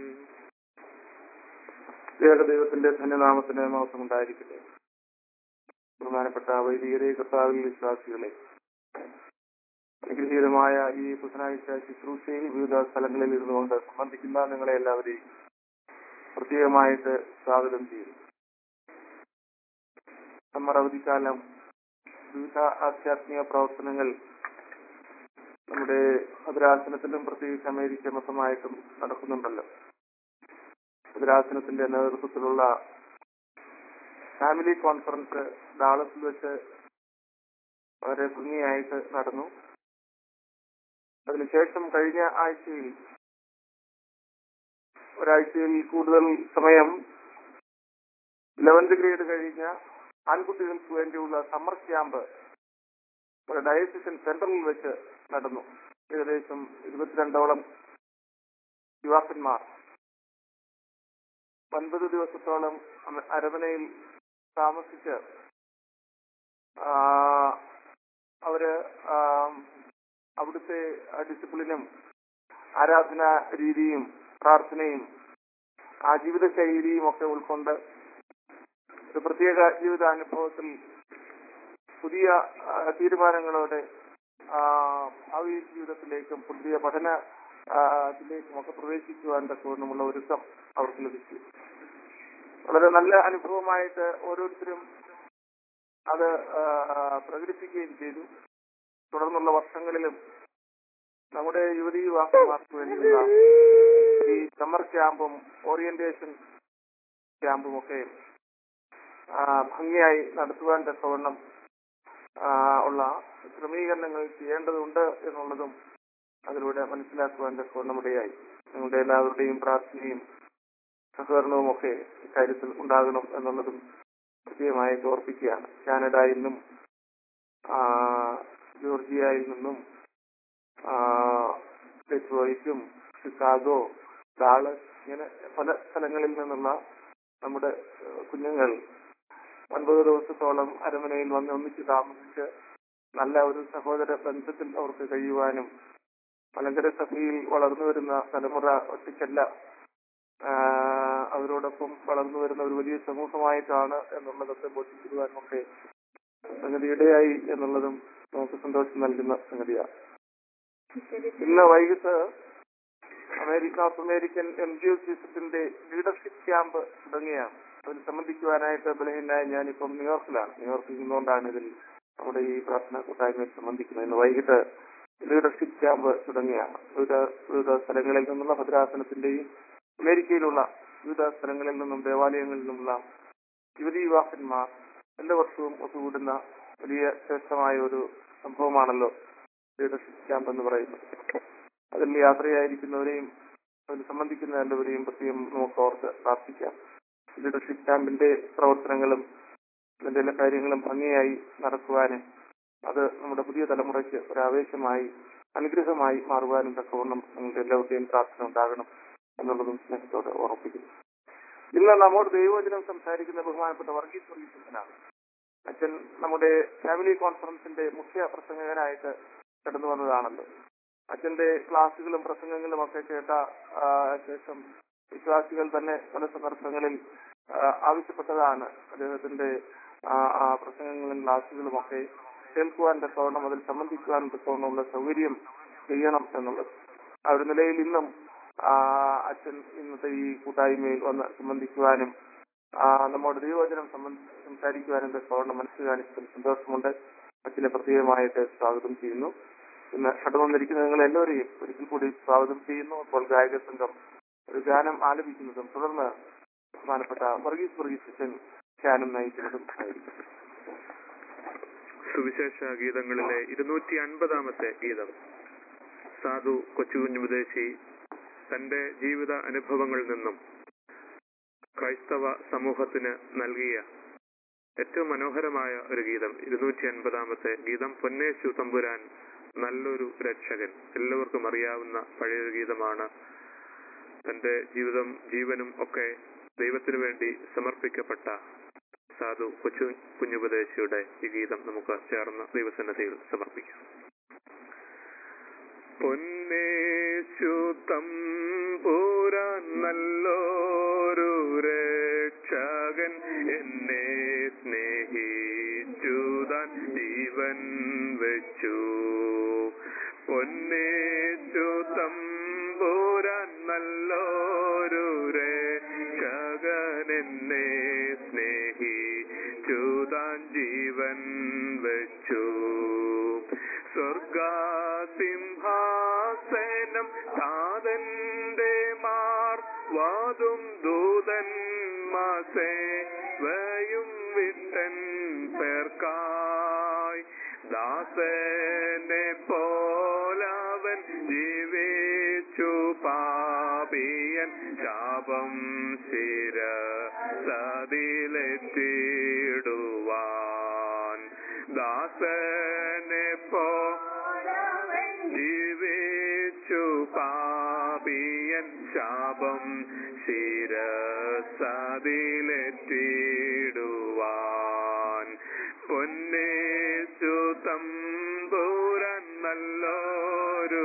ദൈവത്തിന്റെ ധന്യനാമത്തിന് മഹത്വം ഉണ്ടായിരിക്കട്ടെ ബഹുമാനപ്പെട്ട വൈദികരെ കർത്താവിൽ വിശ്വാസികളെ അനുഗ്രഹീതമായ ഈ ബുധനാഴ്ച ശുശ്രൂഷയിൽ വിവിധ സ്ഥലങ്ങളിൽ ഇരുന്നുകൊണ്ട് സംബന്ധിക്കുന്ന നിങ്ങളെ എല്ലാവരെയും പ്രത്യേകമായിട്ട് സ്വാഗതം ചെയ്യുന്നു സമ്മർ അവധിക്കാലം വിവിധ ആധ്യാത്മിക പ്രവർത്തനങ്ങൾ നമ്മുടെ ഭദ്രാസനത്തിലും പ്രത്യേകിച്ച് അമേരിക്ക മൊത്തമായിട്ടും നടക്കുന്നുണ്ടല്ലോ ഭദ്രാസനത്തിന്റെ നേതൃത്വത്തിലുള്ള ഫാമിലി കോൺഫറൻസ് ഡാളസിൽ വെച്ച് വളരെ ഭംഗിയായിട്ട് നടന്നു അതിനുശേഷം കഴിഞ്ഞ ആഴ്ചയിൽ ഒരാഴ്ചയിൽ കൂടുതൽ സമയം ലെവൻത് ഗ്രേഡ് കഴിഞ്ഞ ആൺകുട്ടികൾക്ക് വേണ്ടിയുള്ള സമ്മർ ക്യാമ്പ് ഒരു ഡയസിഷൻ സെന്ററിൽ വെച്ച് നടന്നു ഏകദേശം ഇരുപത്തിരണ്ടോളം യുവാക്കന്മാർ ഒൻപത് ദിവസത്തോളം അമ- അരമനയിൽ താമസിച്ച് ആ, അവര് ആ, അവിടുത്തെ ആ ഡിസിപ്ലിനും ആരാധനാ രീതിയും പ്രാർത്ഥനയും ആ ജീവിത ശൈലിയും ഒക്കെ ഉൾക്കൊണ്ട് ഒരു പ്രത്യേക ജീവിതാനുഭവത്തിൽ പുതിയ ആ, തീരുമാനങ്ങളോടെ ആ, ഭാവി ജീവിതത്തിലേക്കും പുതിയ പഠന ആ, ത്തിലേക്കും ഒക്കെ പ്രവേശിക്കുവാൻ തക്കവണ്ണമുള്ള ഒരുക്കം അവർക്ക് ലഭിച്ചു വളരെ നല്ല അനുഭവമായിട്ട് ഓരോരുത്തരും അത് ആ, പ്രകടിപ്പിക്കുകയും ചെയ്തു തുടർന്നുള്ള വർഷങ്ങളിലും നമ്മുടെ യുവതി യുവാക്കന്മാർക്ക് വേണ്ടിയുള്ള ഈ സമ്മർ ക്യാമ്പും ഓറിയന്റേഷൻ ക്യാമ്പും ഒക്കെ ആ, ഭംഗിയായി നടത്തുവാൻ തക്കവണ്ണം ആ, ഉള്ള ക്രമീകരണങ്ങൾ ചെയ്യേണ്ടതുണ്ട് എന്നുള്ളതും അതിലൂടെ മനസ്സിലാക്കുവാൻ തക്കവണ്ണം ഇടയായി നിങ്ങളുടെ എല്ലാവരുടെയും പ്രാർത്ഥനയും സഹകരണവും ഒക്കെ ഇക്കാര്യത്തിൽ ഉണ്ടാകണം എന്നുള്ളതും കൃത്യമായി ഓർപ്പിക്കുകയാണ് കാനഡയിൽ നിന്നും ആ, ജോർജിയയിൽ നിന്നും ആ, ഡെട്രോയിറ്റും ഷിക്കാഗോ ഡാളസ് ഇങ്ങനെ പല സ്ഥലങ്ങളിൽ നിന്നുള്ള നമ്മുടെ ഏഹ്, കുഞ്ഞുങ്ങൾ ഒൻപത് ദിവസത്തോളം അരമനയിൽ വന്ന് ഒന്നിച്ച് താമസിച്ച് നല്ല ഒരു സഹോദര ബന്ധത്തിൽ അവർക്ക് കഴിയുവാനും മലങ്കര സഭയിൽ വളർന്നു വരുന്ന തലമുറ ഒറ്റയ്ക്കല്ല ആ, അവരോടൊപ്പം വളർന്നു വരുന്ന ഒരു വലിയ സമൂഹമായിട്ടാണ് എന്നുള്ളതൊക്കെ ബോധിപ്പിക്കുവാനും ഒക്കെ സംഗതി ഇടയായി എന്നുള്ളതും നമുക്ക് സന്തോഷം നൽകുന്ന സംഗതിയാണ് ഇന്ന് വൈകിട്ട് America north American M G സിസ്റ്റത്തിന്റെ ലീഡർഷിപ്പ് ക്യാമ്പ് തുടങ്ങിയാണ് അതിൽ സംബന്ധിക്കുവാനായിട്ട് ബലഹീനായ ഞാനിപ്പം ന്യൂയോർക്കിലാണ് ന്യൂയോർക്കിൽ നിന്നുകൊണ്ടാണ് ഇതിൽ നമ്മുടെ ഈ പ്രാർത്ഥന കൂട്ടായ്മയിൽ സംബന്ധിക്കുന്നത് ഇന്ന് വൈകിട്ട് ലീഡർഷിപ്പ് ക്യാമ്പ് തുടങ്ങിയാണ് വിവിധ വിവിധ സ്ഥലങ്ങളിൽ നിന്നുള്ള ഭദ്രാസനത്തിന്റെയും അമേരിക്കയിലുള്ള വിവിധ സ്ഥലങ്ങളിൽ നിന്നും ദേവാലയങ്ങളിൽ നിന്നുമുള്ള യുവതി യുവാക്കന്മാർ എല്ലാ വർഷവും ഒത്തുകൂടുന്ന വലിയ ശ്രേഷ്ഠമായ ഒരു സംഭവമാണല്ലോ ലീഡർഷിപ്പ് ക്യാമ്പ് എന്ന് പറയുന്നത് അതിൽ യാത്രയായിരിക്കുന്നവരെയും അതിൽ സംബന്ധിക്കുന്ന എല്ലാവരെയും പ്രത്യേകം നമുക്ക് ഓർത്ത് പ്രാർത്ഥിക്കാം ലീഡർഷിപ്പ് ക്യാമ്പിന്റെ പ്രവർത്തനങ്ങളും അതിന്റെ എല്ലാ കാര്യങ്ങളും ഭംഗിയായി നടക്കുവാനും അത് നമ്മുടെ പുതിയ തലമുറയ്ക്ക് ഒരു ആവേശമായി അനുഗ്രഹമായി മാറുവാനും തക്കവണ്ണം നിങ്ങളുടെ എല്ലാവരുടെയും പ്രാർത്ഥന ഉണ്ടാകണം എന്നുള്ളതും സ്നേഹത്തോടെ ഓർമ്മിപ്പിക്കുന്നു ഇന്ന് നമ്മോട് ദൈവവചനം സംസാരിക്കുന്ന ബഹുമാനപ്പെട്ട വർഗീസ് വർഗീസനാണ് അച്ഛൻ നമ്മുടെ ഫാമിലി കോൺഫറൻസിന്റെ മുഖ്യ പ്രസംഗകനായിട്ട് കടന്നു വന്നതാണല്ലോ അച്ഛന്റെ ക്ലാസ്സുകളും പ്രസംഗങ്ങളും ഒക്കെ കേട്ട ആ, ശേഷം വിശ്വാസികൾ തന്നെ പല സന്ദർഭങ്ങളിൽ ആ, ആവശ്യപ്പെട്ടതാണ് അദ്ദേഹത്തിന്റെ ആ, ആ പ്രസംഗങ്ങളും ക്ലാസ്സുകളും ഒക്കെ കേൾക്കുവാൻ തക്കവണ്ണം അതിൽ സംബന്ധിക്കുവാൻ തക്കവണ്ണമുള്ള സൗകര്യം ചെയ്യണം എന്നുള്ളത് ആ ഒരു നിലയിൽ ഇന്നും ആ, അച്ഛൻ ഇന്നത്തെ ഈ കൂട്ടായ്മയിൽ വന്ന് സംബന്ധിക്കുവാനും ആ, നമ്മോട് ദൈവവചനം സംബന്ധി സംസാരിക്കുവാനും തക്കവണ്ണം മനസ്സ് കാണിച്ചതിൽ സന്തോഷമുണ്ട് അച്ഛനെ പ്രത്യേകമായിട്ട് സ്വാഗതം ചെയ്യുന്നു ഇന്ന് കടന്നു വന്നിരിക്കുന്ന നിങ്ങൾ എല്ലാവരെയും ഒരിക്കൽ കൂടി സ്വാഗതം ചെയ്യുന്നു അപ്പോൾ ഗായക സംഘം ഒരു ഗാനം ആലപിക്കുന്നതും തുടർന്ന് ബഹുമാനപ്പെട്ട വർഗീസ് വർഗീസ് അച്ഛൻ ധ്യാനം നയിക്കുന്നതും ആയിരിക്കും സുവിശേഷ ഗീതങ്ങളിലെ ഇരുന്നൂറ്റി അൻപതാമത്തെ ഗീതം സാധു കൊച്ചുകുഞ്ഞുപദേശി തന്റെ ജീവിത അനുഭവങ്ങളിൽ നിന്നും ക്രൈസ്തവ സമൂഹത്തിന് നൽകിയ ഏറ്റവും മനോഹരമായ ഒരു ഗീതം ഇരുന്നൂറ്റി അൻപതാമത്തെ ഗീതം പൊന്നേശു തമ്പുരാൻ നല്ലൊരു രക്ഷകൻ എല്ലാവർക്കും അറിയാവുന്ന പഴയൊരു ഗീതമാണ് തന്റെ ജീവിതം ജീവനും ഒക്കെ ദൈവത്തിനു വേണ്ടി സമർപ്പിക്കപ്പെട്ട സാധു കൊച്ചു കുഞ്ഞുപദേശിയുടെ ഈ ഗീതം നമുക്ക് ചേർന്ന് ദൈവസന്നദ്ധിയിൽ സമർപ്പിക്കാം പൊന്നേശു തമ്പൂരാൻ നല്ലൊരു രക്ഷകൻ എന്നെ സ്നേഹിച്ചുതാൻ ജീവൻ വെച്ചു പൊന്നേശു തമ്പൂരാൻ നല്ലൊരു രക്ഷകൻ എന്നെ സ്നേഹിച്ചുതാൻ ജീവൻ വെച്ചു സ്വർഗാസിംഹ മാർ വാതും ദൂതൻ മാസേവയും വിട്ടൻ പേർക്കായി ദാസനെ പോലവൻ ജീവിച്ചു പാപിയൻ ശാപം ശിര സതിലെത്തിടുവാൻ ദാസനെ പോ ജീവിച്ചു പാപിയൻ ശാപം ശിരസതിലെത്തിടുവാൻ പൊന്നേശു തമ്പൂരൻ നല്ലോരു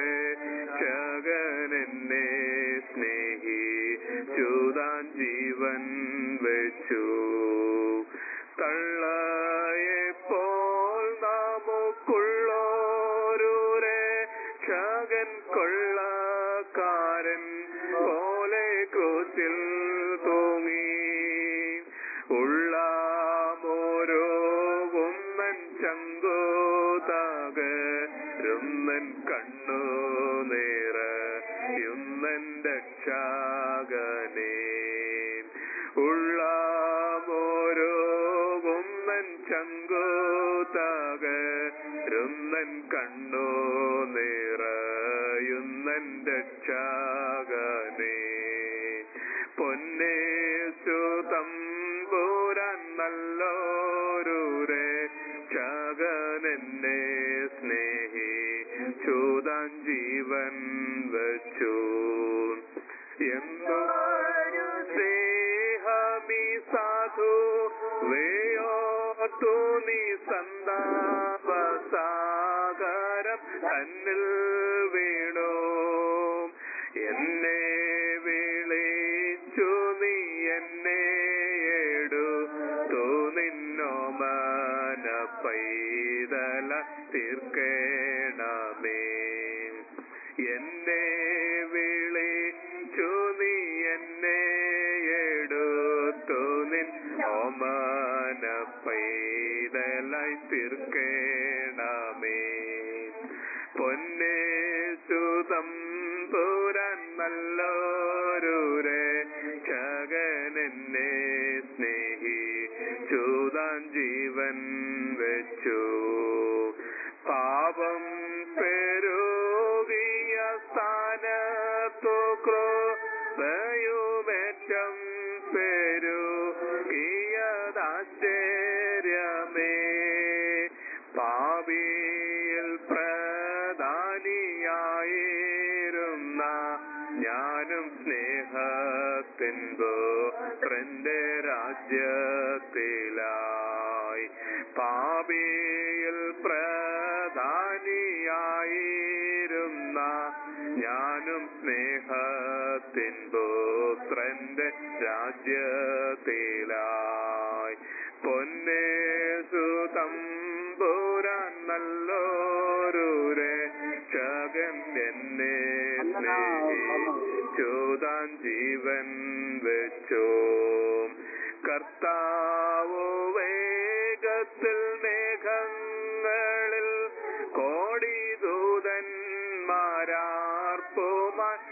രക്ഷകനെന്നെ സ്നേഹിച്ചുതാൻ ജീവൻ വെച്ചു തള്ളയെപ്പോൾ നമുക്കുള്ളോരു രക്ഷകൻ കൊള്ളക്കാരൻ പോലെ ക്രൂശിൽ തൂങ്ങി ഉള്ള മോരോ ഉമ്മൻ ചങ്കോതാകരുന്നൻ കണ്ണു നേറയുന്നൻ രക്ഷാകനേ ഉള്ള മോരോ ഉമ്മൻ ചങ്കോതാകരുന്നൻ കണ്ണു നിറയുന്നൻ രക്ഷാകനേ പൊന്നേശു തമ്പൂരാൻ നല്ലോരു രക്ഷകനെന്നെ സ്നേഹി ചൂതാൻ ജീവൻ വച്ചു എന്തൊരു സ്നേഹമീ സാധു വേയോർത്തു നീ സന്താപസാഗരം തന്നിൽ വീണു എന്നെ വിളിച്ചു നീ എന്നെ എടുത്തു നിന്നോ മന പൈതല തീർക്കേണമേ എന്നെ വിളിച്ചു നീ എന്നെ എടുത്തു നിൻ ഓമന പൈതലായി തീർക്കേണമേ പൊന്നേശുതം പുരാൻ നല്ലോരു രക്ഷകനെന്നെ സ്നേഹി ചൂതാൻ ജീവൻ വെച്ചു പാപം പെരുകിയ സ്ഥാനത്തു ക്രോധയുമേറ്റം പെരുകിയതാശ്ചര്യമേ പാപിയിൽ പ്രധാനിയായിരുന്ന ഞാനും സ്നേഹത്തിൻ പുത്രന്റെ രാജ്യത്തിലായി പാപിയിൽ പ്രധാനിയായിരുന്ന ഞാനും സ്നേഹത്തിൻ പുത്രന്റെ രാജ്യത്തിലായി പൊന്നേശു തമ്പൂരാൻ നല്ലോരു രക്ഷകൻ എന്നെ സ്നേഹിച്ചുതാൻ ജീവൻ വെച്ചു കർത്താവു വേഗത്തിൽ മേഘങ്ങളിൽ കോടി ദൂതന്മാരാർപ്പുമായി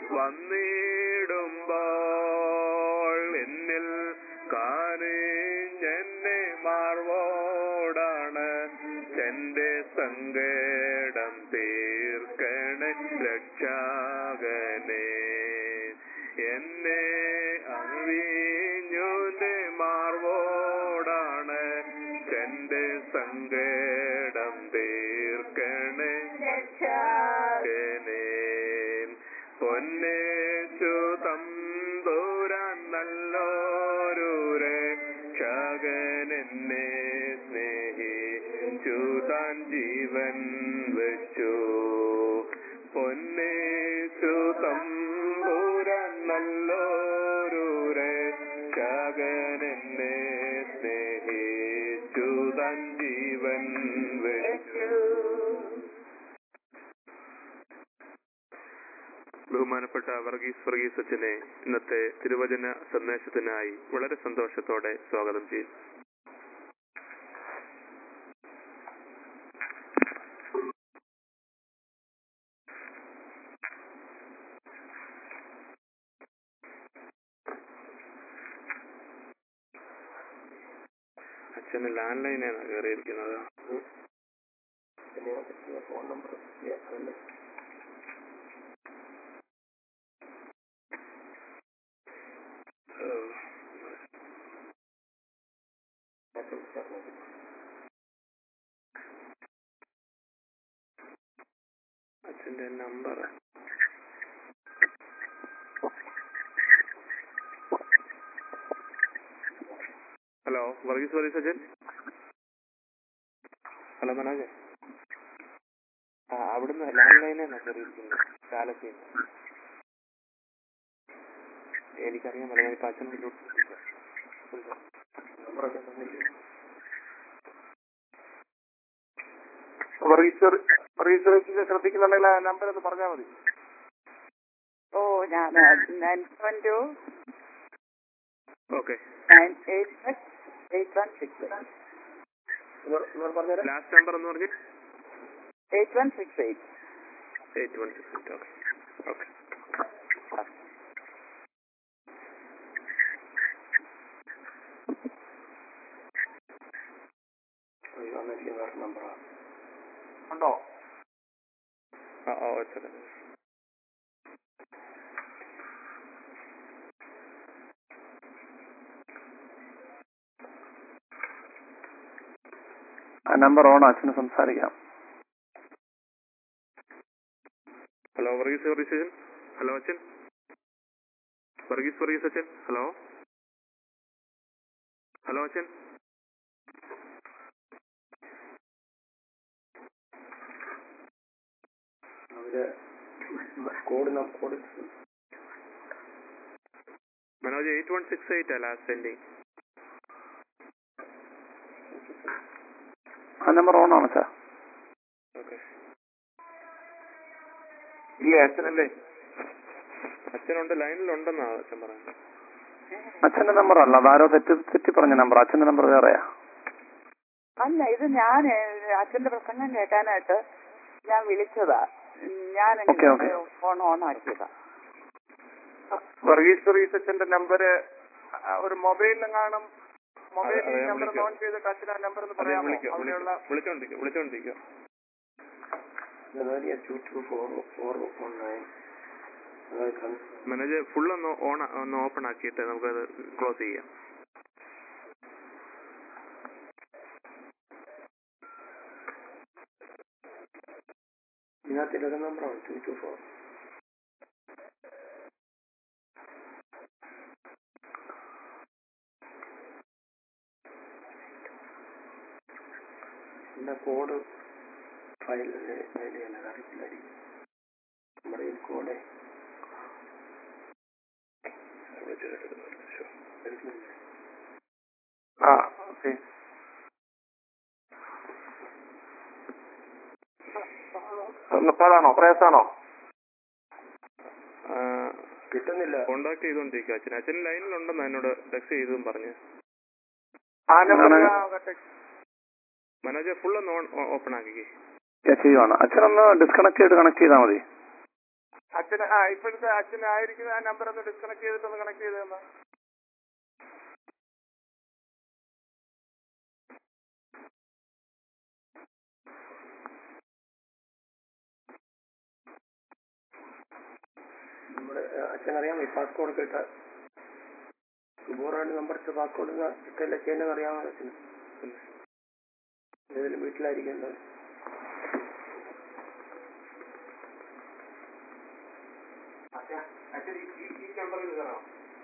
വന്നിടുമ്പോൾ എന്നിൽ കാണിഞ്ഞെന്നെ മാർവോടാണ് എന്റെ സങ്കടം തീർക്കണ രക്ഷാകനെ എന്നെ അറിഞ്ഞുന്റെ മാർവോടാണ് എന്റെ സങ്കടം തീർക്കണേ രക്ഷാകനെ പൊന്നേശു തമ്പൂരാൻ നല്ലോരു രക്ഷകനെന്നെ സ്നേഹിച്ചു താൻ ജീവൻ വെച്ചു പൊന്നേശു തമ്പൂരാൻ നല്ലോരു രക്ഷകനെന്നെ സ്നേഹിച്ചു താൻ ജീവൻ വെച്ചു ബഹുമാനപ്പെട്ട വർഗീസ് വർഗീസ് അച്ഛനെ ഇന്നത്തെ തിരുവചന സന്ദേശത്തിനായി വളരെ സന്തോഷത്തോടെ സ്വാഗതം ചെയ്യും അച്ഛന് ലാൻഡ് ലൈനാണ് കയറിയിരിക്കുന്നത് ഫോൺ നമ്പർ അച്ഛന്റെ നമ്പർ ഹലോ വർഗീസ് വർഗീസ് അച്ഛൻ ഹലോ മനോജ് ആ അവിടുന്ന് ലാൻഡ് ലൈനാണ് കയറിയിരിക്കുന്നത് കാലത്തിൽ നിന്ന് എനിക്കറിയാൻ പറ്റില്ല ഞാൻ ഇപ്പൊ അച്ഛനോട് റീസർച്ച് ശ്രദ്ധിക്കുന്നുണ്ടെങ്കിൽ ആ നമ്പർ ഒന്ന് പറഞ്ഞാൽ മതി ഓ ഞാൻ nine seven two okay nine eight six eight one six പറഞ്ഞുതരാം ലാസ്റ്റ് നമ്പർ എന്ന് പറഞ്ഞ് eight one six eight eight one six eight okay okay ഉണ്ടോ ആ ആ വെച്ചത് ആ നമ്പർ ഓൺ അച്ഛന് സംസാരിക്കാം ഹലോ വർഗീസ് വർഗീസ് അച്ഛൻ ഹലോ അച്ഛൻ വർഗീസ് വർഗീസ് അച്ഛൻ ഹലോ ഹലോ അച്ഛൻ code code Manoj eight one six eight last ending ആ നമ്പർ ഓൺ ആണ് സാർ ഓക്കെ ഇല്ലേ അച്ഛനല്ലേ അച്ഛനുണ്ട് ലൈനിലുണ്ടെന്നാണ് അച്ഛൻ പറയുന്നത് അച്ഛന്റെ നമ്പർ അല്ല അതാരോ തെറ്റി തെറ്റി പറഞ്ഞ നമ്പർ അച്ഛന്റെ നമ്പർ വേറെയാ അല്ല ഇത് ഞാൻ അച്ഛന്റെ പ്രസംഗം കേൾക്കാനായിട്ട് ഞാൻ വിളിച്ചതാ ഞാൻ Okay, okay. ഫോൺ ഓൺ ആക്കിയതാ വർഗീസ് വർഗീസ് അച്ഛന്റെ നമ്പർ ഒരു മൊബൈലിലും കാണും മൊബൈലിൽ അതെ, ഈ നമ്പർ വിളിക്കാം. നോൺ ചെയ്തിട്ട് അച്ഛൻ ആ നമ്പർ ഒന്ന് അതെ പറയാമോ വിളിക്കാം അവിടെയുള്ള വിളിച്ചോണ്ടിരിക്കും വിളിച്ചോണ്ടിരിക്കും മനോജ് ഫുൾ ഒന്ന് ഓൺ ഒന്ന് ഓപ്പൺ ആക്കിയിട്ട് നമുക്കത് ക്ലോസ് ചെയ്യാം ഇതിനകത്ത് ഇലവൻ നമ്പറാണ് ടു ടു ഫോർ പിന്നെ കോഡ് ഫയലിന്റെ മേലെയല്ല അറിയില്ലായിരിക്കും നമ്മുടെ ഈ കോഡ് ആ ഓക്കെ മുപ്പതാണോ പ്രയാസാണോ കിട്ടുന്നില്ല കോണ്ടാക്ട് ചെയ്തോണ്ടിരിക്കുക അച്ഛൻ അച്ഛൻ ലൈനിലുണ്ടെന്ന് എന്നോട് ടെക്സ്റ്റ് ചെയ്തും പറഞ്ഞു ആ നമ്പർ മനോജ് ഫുൾ ഒന്ന് ഓപ്പൺ ആക്കിക്കേ ചെയ്യുവാണ് അച്ഛനൊന്ന് ഡിസ്കണക്ട് ചെയ്ത് കണക്ട് ചെയ്താൽ മതി അച്ഛന് ആ ഇപ്പോഴത്തെ അച്ഛനായിരിക്കുന്ന ആ നമ്പർ ഒന്ന് ഡിസ്കണക്ട് ചെയ്തിട്ടൊന്ന് കണക്ട് ചെയ്ത് തന്നാ നമ്മുടെ അച്ഛനറിയാമോ ഈ പാസ്പോർട്ട് കിട്ട സുബോറായിട്ട് നമ്പർ ഇട്ട് പാസ്പോർട്ട് ഇട്ടല്ല ചെയ്യുന്നത് അറിയാമോ അച്ഛന് ഏതെങ്കിലും വീട്ടിലായിരിക്കും അച്ഛൻ ഈ നമ്പറിൽ കയറാം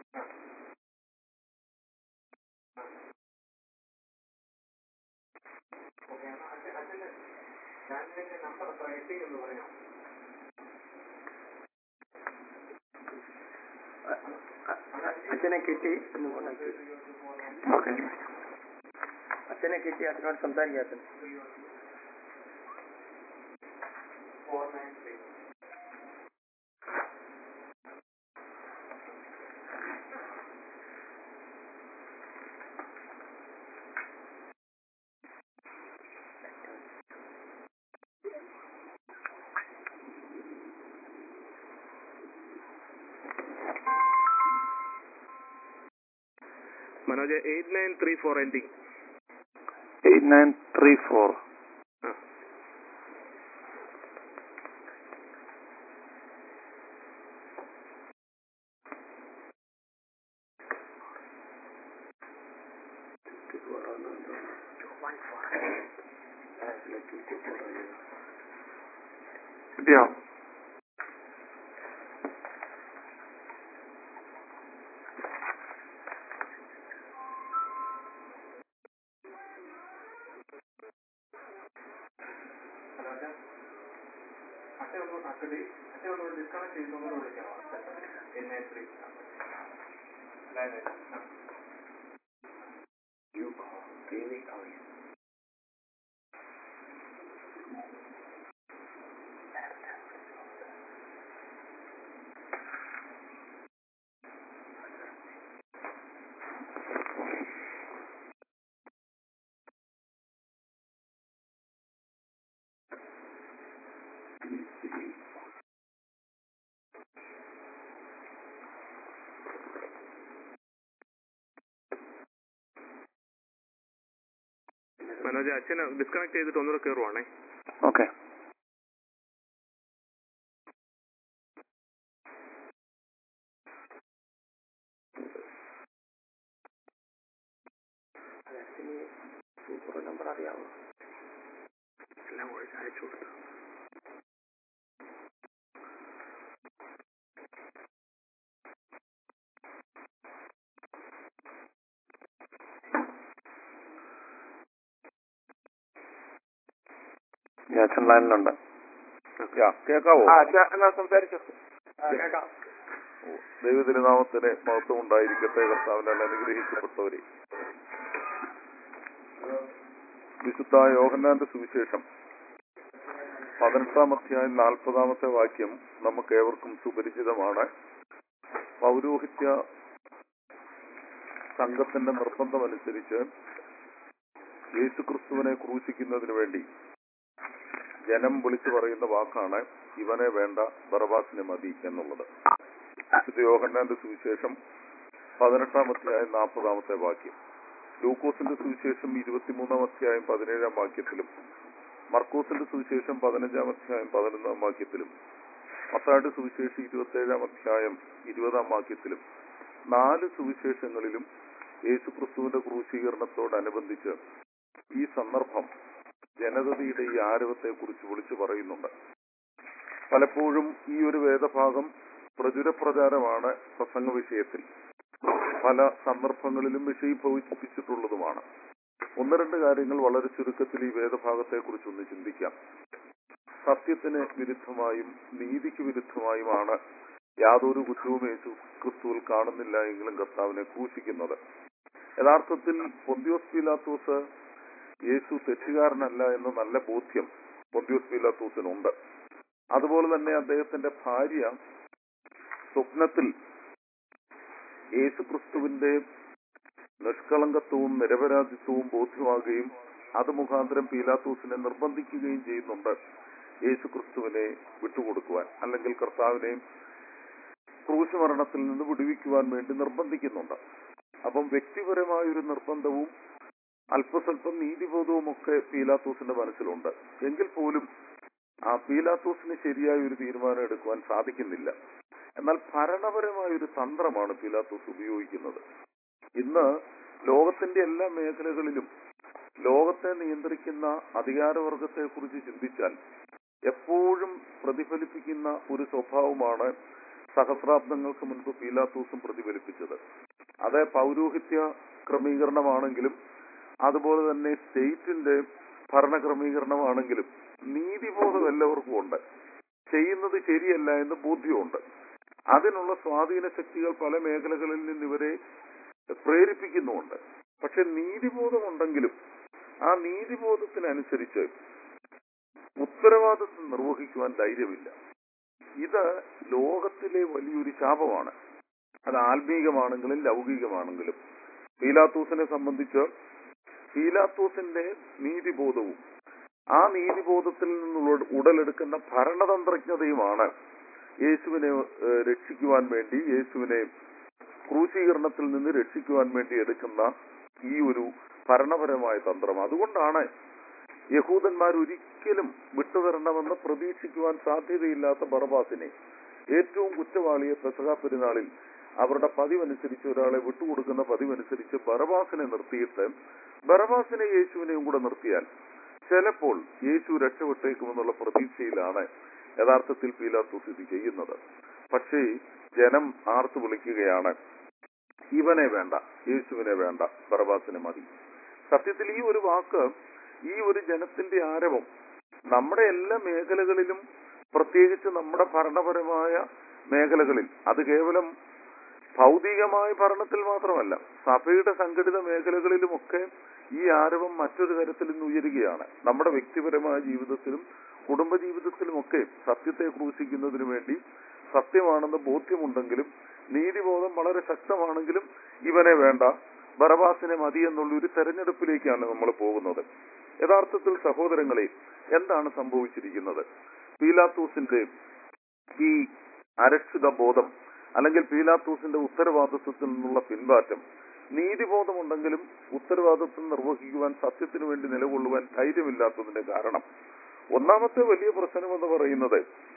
നമ്പർ എത്ര എത്തി എന്ന് പറയാം അച്ഛനെ കിട്ടി എന്ന് പറഞ്ഞു ഓക്കെ അച്ഛനെ കിട്ടി അച്ഛനോട് സംസാരിക്കാം അച്ഛൻ Manoj eight nine three four ending eight nine three four ആ. കിട്ടിയോ മനോജ് അച്ഛനെ ഡിസ്കണക്ട് ചെയ്തിട്ട് ഒന്നുകൂടെ കയറുവാണേ ഓക്കെ എല്ലാം ഒഴിച്ച് അയച്ചു കൊടുത്തു ജാക്സൺ ലൈനിലുണ്ട് കേൾക്കാവോ ആ ചാ- എന്നാ സംസാരിച്ചോ ആ, കേൾക്കാം ദൈവതിരുനാമത്തിന് മഹത്വം ഉണ്ടായിരിക്കട്ടെ കർത്താവിനാൽ അനുഗ്രഹിക്കപ്പെട്ടവരെ വിശുദ്ധ യോഹന്നാന്റെ സുവിശേഷം പതിനെട്ടാം അധ്യായം നാൽപ്പതാമത്തെ വാക്യം നമുക്ക് ഏവർക്കും സുപരിചിതമാണ് പൗരോഹിത്യ സംഘത്തിന്റെ നിർബന്ധമനുസരിച്ച് യേശുക്രിസ്തുവിനെ ക്രൂശിക്കുന്നതിന് വേണ്ടി ജനം വിളിച്ചു പറയുന്ന വാക്കാണ് ഇവനെ വേണ്ട ബറബാസിനെ മതി എന്നുള്ളത് വിശുദ്ധ യോഹന്നാന്റെ സുവിശേഷം പതിനെട്ടാം അധ്യായം നാൽപ്പതാമത്തെ വാക്യം ലൂക്കോസിന്റെ സുവിശേഷം ഇരുപത്തിമൂന്നാം അധ്യായം പതിനേഴാം വാക്യത്തിലും മർക്കോസിന്റെ സുവിശേഷം പതിനഞ്ചാം അധ്യായം പതിനൊന്നാം വാക്യത്തിലും മത്തായുടെ സുവിശേഷം ഇരുപത്തേഴാം അധ്യായം ഇരുപതാം വാക്യത്തിലും നാല് സുവിശേഷങ്ങളിലും യേശുക്രിസ്തുവിന്റെ ക്രൂശീകരണത്തോടനുബന്ധിച്ച് ഈ സന്ദർഭം ജനതയുടെ ഈ ആരവത്തെ കുറിച്ച് വിളിച്ചു പറയുന്നുണ്ട് പലപ്പോഴും ഈ ഒരു വേദഭാഗം പ്രചുരപ്രചാരമാണ് പ്രസംഗ വിഷയത്തിൽ പല സന്ദർഭങ്ങളിലും വിഷയീഭവിപ്പിച്ചിട്ടുള്ളതുമാണ് ഒന്ന് രണ്ട് കാര്യങ്ങൾ വളരെ ചുരുക്കത്തിൽ ഈ വേദഭാഗത്തെ കുറിച്ച് ഒന്ന് ചിന്തിക്കാം സത്യത്തിന് വിരുദ്ധമായും നീതിക്ക് വിരുദ്ധമായുമാണ് യാതൊരു കുറ്റവും യേശു ക്രിസ്തുവിൽ കാണുന്നില്ല എങ്കിലും കർത്താവിനെ ക്രൂശിക്കുന്നത് യഥാർത്ഥത്തിൽ പൊന്തിയോസ് പീലാത്തോസ് യേശു തെറ്റുകാരനല്ല എന്ന നല്ല ബോധ്യം പൊന്തിയോസ് പീലാത്തോസിനുണ്ട് അതുപോലെ തന്നെ അദ്ദേഹത്തിന്റെ ഭാര്യ സ്വപ്നത്തിൽ യേശു ക്രിസ്തുവിന്റെ നിഷ്കളങ്കത്വവും നിരപരാധിത്വവും ബോധ്യമാകുകയും അത് മുഖാന്തരം പീലാത്തോസിനെ നിർബന്ധിക്കുകയും ചെയ്യുന്നുണ്ട് യേശു ക്രിസ്തുവിനെ വിട്ടുകൊടുക്കുവാൻ അല്ലെങ്കിൽ കർത്താവിനെ ക്രൂശ് മരണത്തിൽ നിന്ന് വിടുവിക്കുവാൻ വേണ്ടി നിർബന്ധിക്കുന്നുണ്ട് അപ്പം വ്യക്തിപരമായ ഒരു നിർബന്ധവും അല്പസ്വല്പം നീതിബോധവും ഒക്കെ പീലാത്തോസിന്റെ മനസ്സിലുണ്ട് എങ്കിൽ പോലും ആ പീലാത്തോസിന് ശരിയായ ഒരു തീരുമാനം എടുക്കുവാൻ സാധിക്കുന്നില്ല എന്നാൽ ഭരണപരമായ ഒരു തന്ത്രമാണ് പീലാത്തോസ് ഉപയോഗിക്കുന്നത് ഇന്ന് ലോകത്തിന്റെ എല്ലാ മേഖലകളിലും ലോകത്തെ നിയന്ത്രിക്കുന്ന അധികാരവർഗത്തെ കുറിച്ച് ചിന്തിച്ചാൽ എപ്പോഴും പ്രതിഫലിപ്പിക്കുന്ന ഒരു സ്വഭാവമാണ് സഹസ്രാബ്ദങ്ങൾക്ക് മുൻപ് പീലാത്തോസും പ്രതിഫലിപ്പിച്ചത് അത് പൗരോഹിത്യ ക്രമീകരണമാണെങ്കിലും അതുപോലെ തന്നെ സ്റ്റേറ്റിന്റെ ഭരണ ക്രമീകരണമാണെങ്കിലും നീതിബോധം എല്ലാവർക്കും ഉണ്ട് ചെയ്യുന്നത് ശരിയല്ല എന്ന് ബോധ്യമുണ്ട് അതിനുള്ള സ്വാധീന ശക്തികൾ പല മേഖലകളിൽ നിന്ന് ഇവരെ പ്രേരിപ്പിക്കുന്നുമുണ്ട് പക്ഷെ നീതിബോധമുണ്ടെങ്കിലും ആ നീതിബോധത്തിനനുസരിച്ച് ഉത്തരവാദിത്വം നിർവഹിക്കുവാൻ ധൈര്യമില്ല ഇത് ലോകത്തിലെ വലിയൊരു ശാപമാണ് അത് ആത്മീകമാണെങ്കിലും ലൗകികമാണെങ്കിലും പീലാത്തൂസിനെ സംബന്ധിച്ച് പീലാത്തൂസിന്റെ നീതിബോധവും ആ നീതിബോധത്തിൽ നിന്നുള്ള ഉടലെടുക്കുന്ന ഭരണതന്ത്രജ്ഞതയുമാണ് യേശുവിനെ ഏഹ്, രക്ഷിക്കുവാൻ വേണ്ടി യേശുവിനെ ക്രൂശീകരണത്തിൽ നിന്ന് രക്ഷിക്കുവാൻ വേണ്ടി എടുക്കുന്ന ഈ ഒരു ഭരണപരമായ തന്ത്രം അതുകൊണ്ടാണ് യഹൂദന്മാർ ഒരിക്കലും വിട്ടുതരണമെന്ന് പ്രതീക്ഷിക്കുവാൻ സാധ്യതയില്ലാത്ത ബറബാസിനെ ഏറ്റവും കുറ്റവാളിയെ പെസഹ പെരുന്നാളിൽ അവരുടെ പതിവനുസരിച്ച് ഒരാളെ വിട്ടുകൊടുക്കുന്ന പതിവനുസരിച്ച് ബറബാസിനെ നിർത്തിയിട്ട് ബറബാസിനെ യേശുവിനെയും കൂടെ നിർത്തിയാൽ ചിലപ്പോൾ യേശു രക്ഷപ്പെട്ടേക്കുമെന്നുള്ള പ്രതീക്ഷയിലാണ് യഥാർത്ഥത്തിൽ പീലാത്തൂസ് ഇത് ചെയ്യുന്നത് പക്ഷേ ജനം ആർത്തു വിളിക്കുകയാണ് ഇവനെ വേണ്ട യേശുവിനെ വേണ്ട ബറബാസിനെ മതി സത്യത്തിൽ ഈ ഒരു വാക്ക് ഈ ഒരു ജനത്തിന്റെ ആരവം നമ്മുടെ എല്ലാ മേഖലകളിലും പ്രത്യേകിച്ച് നമ്മുടെ ഭരണപരമായ മേഖലകളിൽ അത് കേവലം ഭൗതികമായ ഭരണത്തിൽ മാത്രമല്ല സഭയുടെ സംഘടിത മേഖലകളിലുമൊക്കെ ഈ ആരവം മറ്റൊരു തരത്തിൽ ഇന്ന് ഉയരുകയാണ് നമ്മുടെ വ്യക്തിപരമായ ജീവിതത്തിലും കുടുംബജീവിതത്തിലുമൊക്കെ സത്യത്തെ ക്രൂശിക്കുന്നതിനു വേണ്ടി സത്യമാണെന്ന് ബോധ്യമുണ്ടെങ്കിലും നീതിബോധം വളരെ ശക്തമാണെങ്കിലും ഇവനെ വേണ്ട ബറബാസിനെ മതി എന്നുള്ള ഒരു തെരഞ്ഞെടുപ്പിലേക്കാണ് നമ്മൾ പോകുന്നത് യഥാർത്ഥത്തിൽ സഹോദരങ്ങളെ എന്താണ് സംഭവിച്ചിരിക്കുന്നത് പീലാത്തൂസിന്റെ ഈ അരക്ഷിത ബോധം അല്ലെങ്കിൽ പീലാത്തൂസിന്റെ ഉത്തരവാദിത്വത്തിൽ നിന്നുള്ള പിൻമാറ്റം നീതിബോധമുണ്ടെങ്കിലും ഉത്തരവാദിത്വം നിർവഹിക്കുവാൻ സത്യത്തിനു വേണ്ടി നിലകൊള്ളുവാൻ ധൈര്യമില്ലാത്തതിന്റെ കാരണം ഒന്നാമത്തെ വലിയ പ്രശ്നം എന്ന് പറയുന്നത്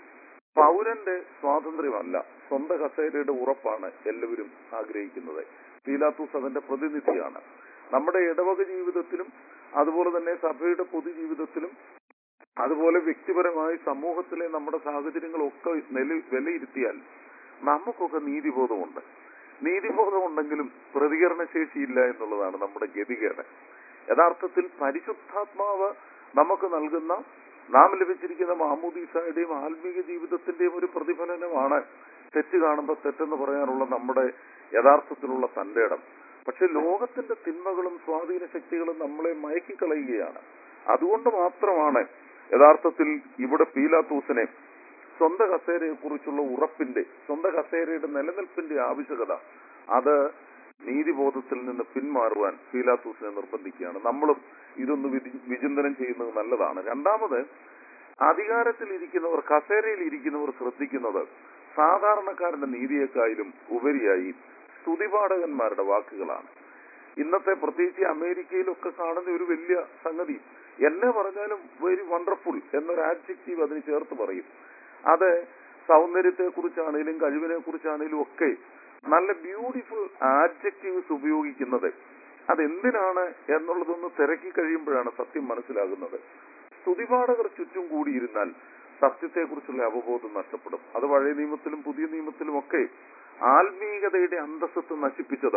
പൗരന്റെ സ്വാതന്ത്ര്യമല്ല സ്വന്തം കസേരയുടെ ഉറപ്പാണ് എല്ലാവരും ആഗ്രഹിക്കുന്നത് പീലാത്തൂസ് അതിന്റെ പ്രതിനിധിയാണ് നമ്മുടെ ഇടവക ജീവിതത്തിലും അതുപോലെ തന്നെ സഭയുടെ പൊതുജീവിതത്തിലും അതുപോലെ വ്യക്തിപരമായി സമൂഹത്തിലെ നമ്മുടെ സാഹചര്യങ്ങളൊക്കെ നില- വിലയിരുത്തിയാൽ നമുക്കൊക്കെ നീതിബോധമുണ്ട് നീതിബോധമുണ്ടെങ്കിലും പ്രതികരണശേഷിയില്ല എന്നുള്ളതാണ് നമ്മുടെ ഗതികേട് യഥാർത്ഥത്തിൽ പരിശുദ്ധാത്മാവ് നമുക്ക് നൽകുന്ന നാം ലഭിച്ചിരിക്കുന്ന മാമൂദീസായുടെയും ആത്മീക ജീവിതത്തിന്റെയും ഒരു പ്രതിഫലനമാണ് തെറ്റ് കാണുമ്പോൾ തെറ്റെന്ന് പറയാനുള്ള നമ്മുടെ യഥാർത്ഥത്തിലുള്ള തന്റെ ഇടം പക്ഷെ ലോകത്തിന്റെ തിന്മകളും സ്വാധീന ശക്തികളും നമ്മളെ മയക്കിക്കളയുകയാണ് അതുകൊണ്ട് മാത്രമാണ് യഥാർത്ഥത്തിൽ ഇവിടെ പീലാത്തൂസിനെ സ്വന്തം കസേരയെ കുറിച്ചുള്ള ഉറപ്പിന്റെ സ്വന്തം കസേരയുടെ നിലനിൽപ്പിന്റെ ആവശ്യകത അത് നീതിബോധത്തിൽ നിന്ന് പിന്മാറുവാൻ പീലാത്തൂസിനെ നിർബന്ധിക്കുകയാണ് നമ്മളും ഇതൊന്ന് വിധി- വിചിന്തനം ചെയ്യുന്നത് നല്ലതാണ് രണ്ടാമത് അധികാരത്തിൽ ഇരിക്കുന്നവർ കസേരയിൽ ഇരിക്കുന്നവർ ശ്രദ്ധിക്കുന്നത് സാധാരണക്കാരന്റെ നീതിയെക്കായാലും ഉപരിയായി സ്തുതിപാഠകന്മാരുടെ വാക്കുകളാണ് ഇന്നത്തെ പ്രത്യേകിച്ച് അമേരിക്കയിലൊക്കെ കാണുന്ന ഒരു വലിയ സംഗതി എന്നെ പറഞ്ഞാലും വെരി വണ്ടർഫുൾ എന്നൊരു ആഡ്ജക്റ്റീവ് അതിന് ചേർത്ത് പറയും അത് സൗന്ദര്യത്തെ കുറിച്ചാണേലും കഴിവിനെ കുറിച്ചാണേലും ഒക്കെ നല്ല ബ്യൂട്ടിഫുൾ ആഡ്ജക്റ്റീവ്സ് ഉപയോഗിക്കുന്നത് അതെന്തിനാണ് എന്നുള്ളതൊന്ന് തിരക്കി കഴിയുമ്പോഴാണ് സത്യം മനസ്സിലാകുന്നത് സ്തുതിപാഠകർ ചുറ്റും കൂടിയിരുന്നാൽ സത്യത്തെക്കുറിച്ചുള്ള അവബോധം നഷ്ടപ്പെടും അത് പഴയ നിയമത്തിലും പുതിയ നിയമത്തിലും ഒക്കെ ആത്മീയതയുടെ അന്തസ്സത്ത് നശിപ്പിച്ചത്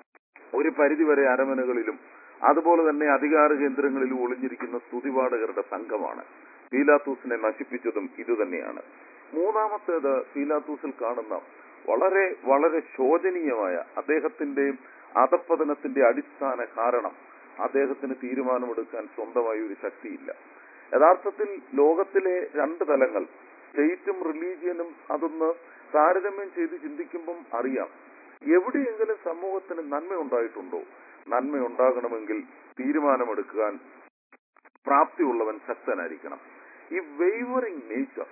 ഒരു പരിധിവരെ അരമനകളിലും അതുപോലെ തന്നെ അധികാര കേന്ദ്രങ്ങളിലും ഒളിഞ്ഞിരിക്കുന്ന സ്തുതിപാഠകരുടെ സംഘമാണ് പീലാത്തൂസിനെ നശിപ്പിച്ചതും ഇതുതന്നെയാണ് മൂന്നാമത്തേത് പീലാത്തൂസിൽ കാണുന്ന വളരെ വളരെ ശോചനീയമായ അദ്ദേഹത്തിന്റെ അധപ്പതനത്തിന്റെ അടിസ്ഥാന കാരണം അദ്ദേഹത്തിന് തീരുമാനമെടുക്കാൻ സ്വന്തമായി ഒരു ശക്തിയില്ല യഥാർത്ഥത്തിൽ ലോകത്തിലെ രണ്ട് തലങ്ങൾ സ്റ്റേറ്റും റിലീജിയനും അതൊന്ന് താരതമ്യം ചെയ്ത് ചിന്തിക്കുമ്പം അറിയാം എവിടെയെങ്കിലും സമൂഹത്തിന് നന്മ ഉണ്ടായിട്ടുണ്ടോ നന്മ ഉണ്ടാകണമെങ്കിൽ തീരുമാനമെടുക്കാൻ പ്രാപ്തിയുള്ളവൻ ശക്തനായിരിക്കണം ഈ വെയ്വറിംഗ് നേച്ചർ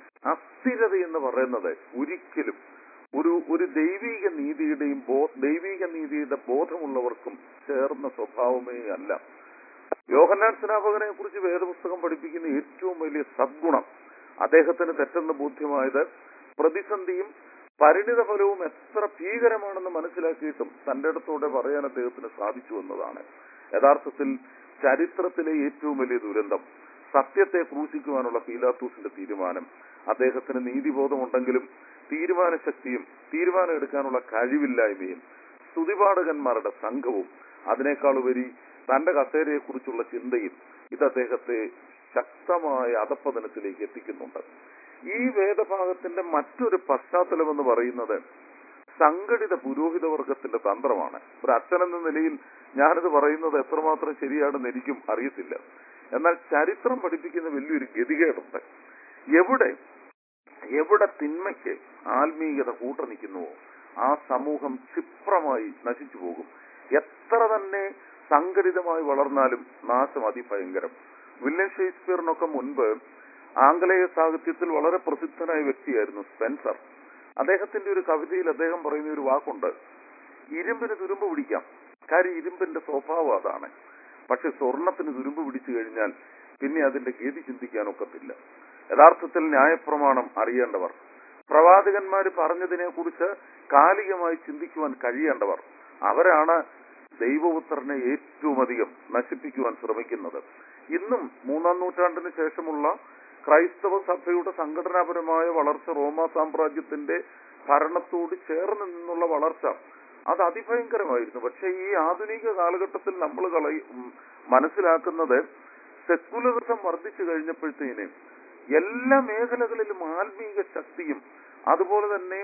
അസ്ഥിരത എന്ന് പറയുന്നത് ഒരിക്കലും ഒരു ഒരു ദൈവിക നീതിയുടെയും ബോ- ദൈവിക നീതിയുടെ ബോധമുള്ളവർക്കും ചേർന്ന സ്വഭാവമേ അല്ല യോഹന്നാൻ സ്നാപകനെ കുറിച്ച് വേദപുസ്തകം പഠിപ്പിക്കുന്ന ഏറ്റവും വലിയ സദ്ഗുണം അദ്ദേഹത്തിന് തെറ്റെന്ന് ബോധ്യമായത് പ്രതിസന്ധിയും പരിണിത ഫലവും എത്ര ഭീകരമാണെന്ന് മനസ്സിലാക്കിയിട്ടും തന്റെ അടുത്തോടെ പറയാൻ അദ്ദേഹത്തിന് സാധിച്ചു എന്നതാണ് യഥാർത്ഥത്തിൽ ചരിത്രത്തിലെ ഏറ്റവും വലിയ ദുരന്തം സത്യത്തെ ക്രൂശിക്കുവാനുള്ള പീലാത്തൂസിന്റെ തീരുമാനം അദ്ദേഹത്തിന് നീതിബോധമുണ്ടെങ്കിലും തീരുമാനശക്തിയും തീരുമാനം എടുക്കാനുള്ള കഴിവില്ലായ്മയും സ്തുതിപാഠകന്മാരുടെ സംഘവും അതിനേക്കാൾ ഉപരി തന്റെ കസേരയെക്കുറിച്ചുള്ള ചിന്തയും ഇത് അദ്ദേഹത്തെ ശക്തമായ അധപ്പതനത്തിലേക്ക് എത്തിക്കുന്നുണ്ട് ഈ വേദഭാഗത്തിന്റെ മറ്റൊരു പശ്ചാത്തലം എന്ന് പറയുന്നത് സംഘടിത പുരോഹിത വർഗത്തിന്റെ തന്ത്രമാണ് ഒരു അച്ഛനെന്ന നിലയിൽ ഞാനിത് പറയുന്നത് എത്രമാത്രം ശരിയാണെന്ന് എനിക്കും അറിയത്തില്ല എന്നാൽ ചരിത്രം പഠിപ്പിക്കുന്ന വലിയൊരു ഗതികേടുണ്ട് എവിടെ എവിടെ തിന്മയ്ക്ക് ആത്മീയത കൂട്ടനിൽക്കുന്നുവോ ആ സമൂഹം ക്ഷിപ്രമായി നശിച്ചു പോകും എത്ര തന്നെ സംഘടിതമായി വളർന്നാലും നാശം അതിഭയങ്കരം വില്യം ഷേക്സ്പിയറിനൊക്കെ മുൻപ് ആംഗലേയ സാഹിത്യത്തിൽ വളരെ പ്രസിദ്ധനായ വ്യക്തിയായിരുന്നു സ്പെൻസർ അദ്ദേഹത്തിന്റെ ഒരു കവിതയിൽ അദ്ദേഹം പറയുന്ന ഒരു വാക്കുണ്ട് ഇരുമ്പിന് തുരുമ്പ് പിടിക്കാം കാര്യം ഇരുമ്പിന്റെ സ്വഭാവം അതാണ് പക്ഷെ സ്വർണത്തിന് തുരുമ്പ് പിടിച്ചു കഴിഞ്ഞാൽ പിന്നെ അതിന്റെ ഗതി ചിന്തിക്കാനൊക്കത്തില്ല യഥാർത്ഥത്തിൽ ന്യായപ്രമാണം അറിയേണ്ടവർ പ്രവാചകന്മാര് പറഞ്ഞതിനെ കുറിച്ച് കാലികമായി ചിന്തിക്കുവാൻ കഴിയേണ്ടവർ അവരാണ് ദൈവപുത്രനെ ഏറ്റവും അധികം നശിപ്പിക്കുവാൻ ശ്രമിക്കുന്നത് ഇന്നും മൂന്നാം നൂറ്റാണ്ടിന് ശേഷമുള്ള ക്രൈസ്തവ സഭയുടെ സംഘടനാപരമായ വളർച്ച റോമാ സാമ്രാജ്യത്തിന്റെ ഭരണത്തോട് ചേർന്ന് നിന്നുള്ള വളർച്ച അത് അതിഭയങ്കരമായിരുന്നു പക്ഷെ ഈ ആധുനിക കാലഘട്ടത്തിൽ നമ്മൾ കളയി ഉം, മനസ്സിലാക്കുന്നത് സെക്കുലറിസം വർദ്ധിച്ചു കഴിഞ്ഞപ്പോഴത്തേന് എല്ലാ മേഖലകളിലും ആത്മീക ശക്തിയും അതുപോലെ തന്നെ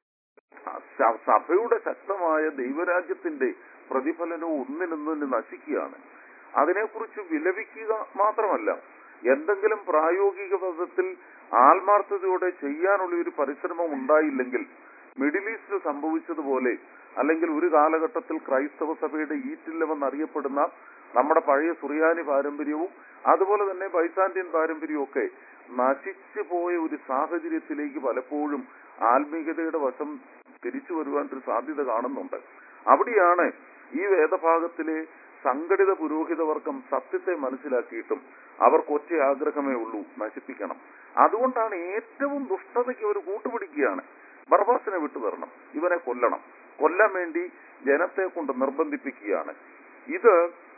സ- സഭയുടെ ശക്തമായ ദൈവരാജ്യത്തിന്റെ പ്രതിഫലനവും ഒന്നിനൊന്നിന് നശിക്കുകയാണ് അതിനെക്കുറിച്ച് വിലപിക്കുക മാത്രമല്ല എന്തെങ്കിലും പ്രായോഗിക പദത്തിൽ ആത്മാർത്ഥതയോടെ ചെയ്യാനുള്ള ഒരു പരിശ്രമം ഉണ്ടായില്ലെങ്കിൽ മിഡിൽ ഈസ്റ്റിൽ സംഭവിച്ചതുപോലെ അല്ലെങ്കിൽ ഒരു കാലഘട്ടത്തിൽ ക്രൈസ്തവ സഭയുടെ ഈറ്റില്ലമെന്നറിയപ്പെടുന്ന നമ്മുടെ പഴയ സുറിയാനി പാരമ്പര്യവും അതുപോലെ തന്നെ ബൈസാന്റിയൻ പാരമ്പര്യവും ഒക്കെ നശിച്ചു പോയ ഒരു സാഹചര്യത്തിലേക്ക് പലപ്പോഴും ആത്മീയതയുടെ വശം തിരിച്ചു വരുവാൻ ഒരു സാധ്യത കാണുന്നുണ്ട് അവിടെയാണ് ഈ വേദഭാഗത്തിലെ സംഘടിത പുരോഹിത വർഗം സത്യത്തെ മനസ്സിലാക്കിയിട്ടും അവർക്ക് ഒറ്റ ആഗ്രഹമേ ഉള്ളൂ നശിപ്പിക്കണം അതുകൊണ്ടാണ് ഏറ്റവും ദുഷ്ടതയ്ക്ക് അവർ കൂട്ടുപിടിക്കുകയാണ് ബർബാസിനെ വിട്ടുതരണം ഇവനെ കൊല്ലണം കൊല്ലാൻ വേണ്ടി ജനത്തെ കൊണ്ട് നിർബന്ധിപ്പിക്കുകയാണ് ഇത്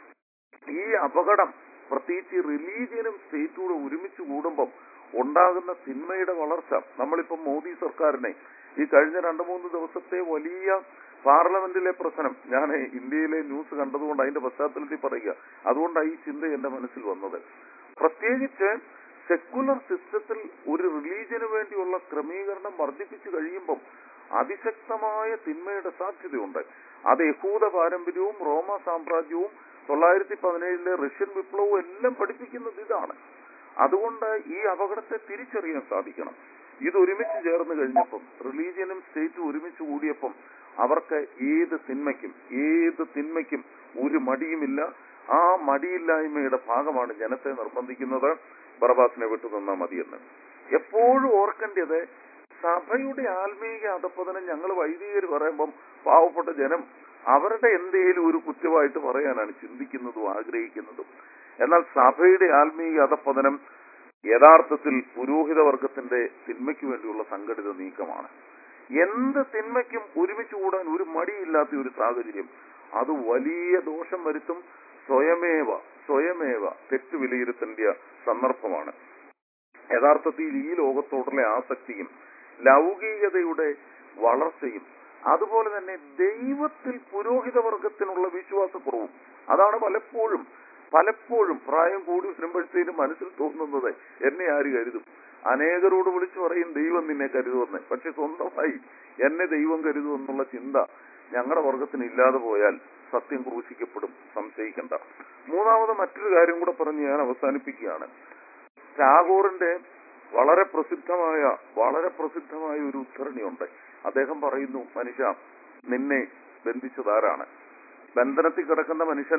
ഈ അപകടം പ്രത്യേകിച്ച് റിലീജിയനും സ്റ്റേറ്റൂടെ ഒരുമിച്ച് കൂടുമ്പം ഉണ്ടാകുന്ന തിന്മയുടെ വളർച്ച നമ്മളിപ്പം മോദി സർക്കാരിനെ ഈ കഴിഞ്ഞ രണ്ടു മൂന്ന് ദിവസത്തെ വലിയ പാർലമെന്റിലെ പ്രശ്നം ഞാൻ ഇന്ത്യയിലെ ന്യൂസ് കണ്ടതുകൊണ്ട് അതിന്റെ പശ്ചാത്തലത്തിൽ പറയുക അതുകൊണ്ടാണ് ഈ ചിന്ത എന്റെ മനസ്സിൽ വന്നത് പ്രത്യേകിച്ച് സെക്കുലർ സിസ്റ്റത്തിൽ ഒരു റിലീജിയന് വേണ്ടിയുള്ള ക്രമീകരണം വർദ്ധിപ്പിച്ചു കഴിയുമ്പം അതിശക്തമായ തിന്മയുടെ സാധ്യതയുണ്ട് അത് യഹൂദ പാരമ്പര്യവും റോമ സാമ്രാജ്യവും തൊള്ളായിരത്തി പതിനേഴിലെ റഷ്യൻ വിപ്ലവവും എല്ലാം പഠിപ്പിക്കുന്നത് ഇതാണ് അതുകൊണ്ട് ഈ അപകടത്തെ തിരിച്ചറിയാൻ സാധിക്കണം ഇത് ഒരുമിച്ച് ചേർന്ന് കഴിഞ്ഞപ്പം റിലീജിയനും സ്റ്റേറ്റും ഒരുമിച്ച് കൂടിയപ്പം അവർക്ക് ഏത് തിന്മയ്ക്കും ഏത് തിന്മയ്ക്കും ഒരു മടിയുമില്ല ആ മടിയില്ലായ്മയുടെ ഭാഗമാണ് ജനത്തെ നിർബന്ധിക്കുന്നത് ബറബാസിനെ വിട്ടു നിന്നാൽ മതിയെന്ന് എപ്പോഴും ഓർക്കേണ്ടത് സഭയുടെ ആത്മീയ അധപ്പതനം ഞങ്ങൾ വൈദികർ പറയുമ്പം പാവപ്പെട്ട ജനം അവരുടെ എന്തേലും ഒരു കുറ്റമായിട്ട് പറയാനാണ് ചിന്തിക്കുന്നതും ആഗ്രഹിക്കുന്നതും എന്നാൽ സഭയുടെ ആത്മീയ അധപ്പതനം യഥാർത്ഥത്തിൽ പുരോഹിത വർഗത്തിന്റെ തിന്മയ്ക്ക് വേണ്ടിയുള്ള സംഘടിത നീക്കമാണ് എന്ത് തിന്മയ്ക്കും ഒരുമിച്ച് കൂടാൻ ഒരു മടിയില്ലാത്ത ഒരു സാഹചര്യം അത് വലിയ ദോഷം വരുത്തും സ്വയമേവ സ്വയമേവ തെറ്റ് വിലയിരുത്തേണ്ട സന്ദർഭമാണ് യഥാർത്ഥത്തിൽ ഈ ലോകത്തോടുള്ള ആസക്തിയും ലൗകികതയുടെ വളർച്ചയും അതുപോലെ തന്നെ ദൈവത്തിൽ പുരോഹിത വർഗത്തിനുള്ള വിശ്വാസക്കുറവും അതാണ് പലപ്പോഴും പലപ്പോഴും പ്രായം കൂടി വരുമ്പോഴത്തേനും മനസ്സിൽ തോന്നുന്നത് എന്നെ ആര് കരുതും അനേകരോട് വിളിച്ചു പറയും ദൈവം നിന്നെ കരുതുമെന്ന് പക്ഷെ സ്വന്തമായി എന്നെ ദൈവം കരുതും എന്നുള്ള ചിന്ത ഞങ്ങളുടെ വർഗത്തിന് ഇല്ലാതെ പോയാൽ സത്യം ക്രൂശിക്കപ്പെടും സംശയിക്കണ്ട മൂന്നാമത് മറ്റൊരു കാര്യം കൂടെ പറഞ്ഞ് ഞാൻ അവസാനിപ്പിക്കുകയാണ് ടാഗോറിന്റെ വളരെ പ്രസിദ്ധമായ വളരെ പ്രസിദ്ധമായ ഒരു ഉദ്ധരണിയുണ്ട് അദ്ദേഹം പറയുന്നു മനുഷ്യ നിന്നെ ബന്ധിച്ചതാരാണ് ബന്ധനത്തിൽ കിടക്കുന്ന മനുഷ്യൻ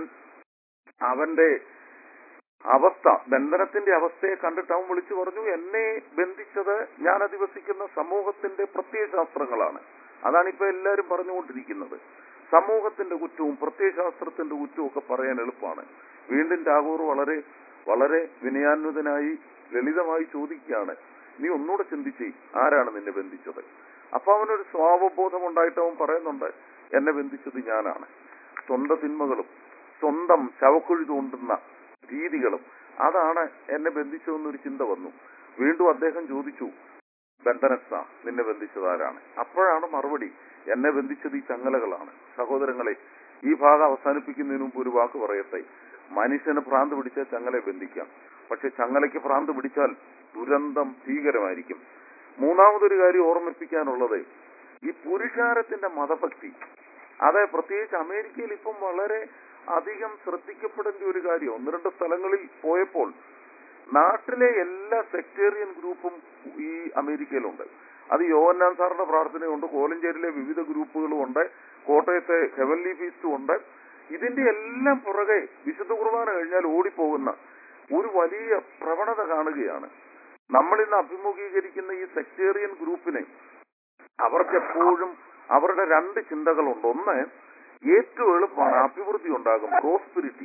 അവന്റെ അവസ്ഥ ബന്ധനത്തിന്റെ അവസ്ഥയെ കണ്ടിട്ട് അവൻ വിളിച്ചു പറഞ്ഞു എന്നെ ബന്ധിച്ചത് ഞാൻ അധിവസിക്കുന്ന സമൂഹത്തിന്റെ പ്രത്യയശാസ്ത്രങ്ങളാണ് അതാണ് ഇപ്പൊ എല്ലാവരും പറഞ്ഞുകൊണ്ടിരിക്കുന്നത് സമൂഹത്തിന്റെ കുറ്റവും പ്രത്യയശാസ്ത്രത്തിന്റെ കുറ്റവും ഒക്കെ പറയാൻ എളുപ്പമാണ് വീണ്ടും ടാഗോർ വളരെ വളരെ വിനയാന്വിതനായി ലളിതമായി ചോദിക്കുകയാണ് നീ ഒന്നുകൂടെ ചിന്തിച്ചേ ആരാണ് നിന്നെ ബന്ധിച്ചത് അപ്പൊ അവനൊരു സ്വാവബോധം ഉണ്ടായിട്ട് അവൻ പറയുന്നുണ്ട് എന്നെ ബന്ധിച്ചത് ഞാനാണ് സ്വന്തം തിന്മകളും സ്വന്തം ശവക്കുഴി തോണ്ടുന്ന രീതികളും അതാണ് എന്നെ ബന്ധിച്ചതെന്നൊരു ചിന്ത വന്നു വീണ്ടും അദ്ദേഹം ചോദിച്ചു ബന്ധനസ്ഥ നിന്നെ ബന്ധിച്ചത് ആരാണ് അപ്പോഴാണ് മറുപടി എന്നെ ബന്ധിച്ചത് ഈ ചങ്ങലകളാണ് സഹോദരങ്ങളെ ഈ ഭാഗം അവസാനിപ്പിക്കുന്നതിന് മുമ്പ് ഒരു വാക്ക് പറയട്ടെ മനുഷ്യന് ഭ്രാന്ത് പിടിച്ചാൽ ചങ്ങലെ ബന്ധിക്കാം പക്ഷെ ചങ്ങലയ്ക്ക് ഭ്രാന്ത് പിടിച്ചാൽ ദുരന്തം ഭീകരമായിരിക്കും മൂന്നാമതൊരു കാര്യം ഓർമ്മിപ്പിക്കാനുള്ളത് ഈ പുരുഷാരത്തിന്റെ മതഭക്തി അത് പ്രത്യേകിച്ച് അമേരിക്കയിൽ ഇപ്പം വളരെ അധികം ശ്രദ്ധിക്കപ്പെടേണ്ട ഒരു കാര്യം ഒന്ന് രണ്ട് സ്ഥലങ്ങളിൽ പോയപ്പോൾ നാട്ടിലെ എല്ലാ സെക്ടേറിയൻ ഗ്രൂപ്പും ഈ അമേരിക്കയിലുണ്ട് അത് യോഹന്നാൻ സാറിന്റെ പ്രാർത്ഥനയുണ്ട് കോലഞ്ചേരിയിലെ വിവിധ ഗ്രൂപ്പുകളും ഉണ്ട് കോട്ടയത്തെ ഹെവൻലി ഫീസ്റ്റും ഉണ്ട് ഇതിന്റെ എല്ലാം പുറകെ വിശുദ്ധ കുർബാന കഴിഞ്ഞാൽ ഓടിപ്പോകുന്ന ഒരു വലിയ പ്രവണത കാണുകയാണ് നമ്മൾ ഇന്ന് അഭിമുഖീകരിക്കുന്ന ഈ സെക്ടേറിയൻ ഗ്രൂപ്പിനെ അവർക്ക് എപ്പോഴും അവരുടെ രണ്ട് ചിന്തകളുണ്ട് ഒന്ന് ഏറ്റവും എളുപ്പമാണ് അഭിവൃദ്ധി ഉണ്ടാകും പ്രോസ്പിരിറ്റി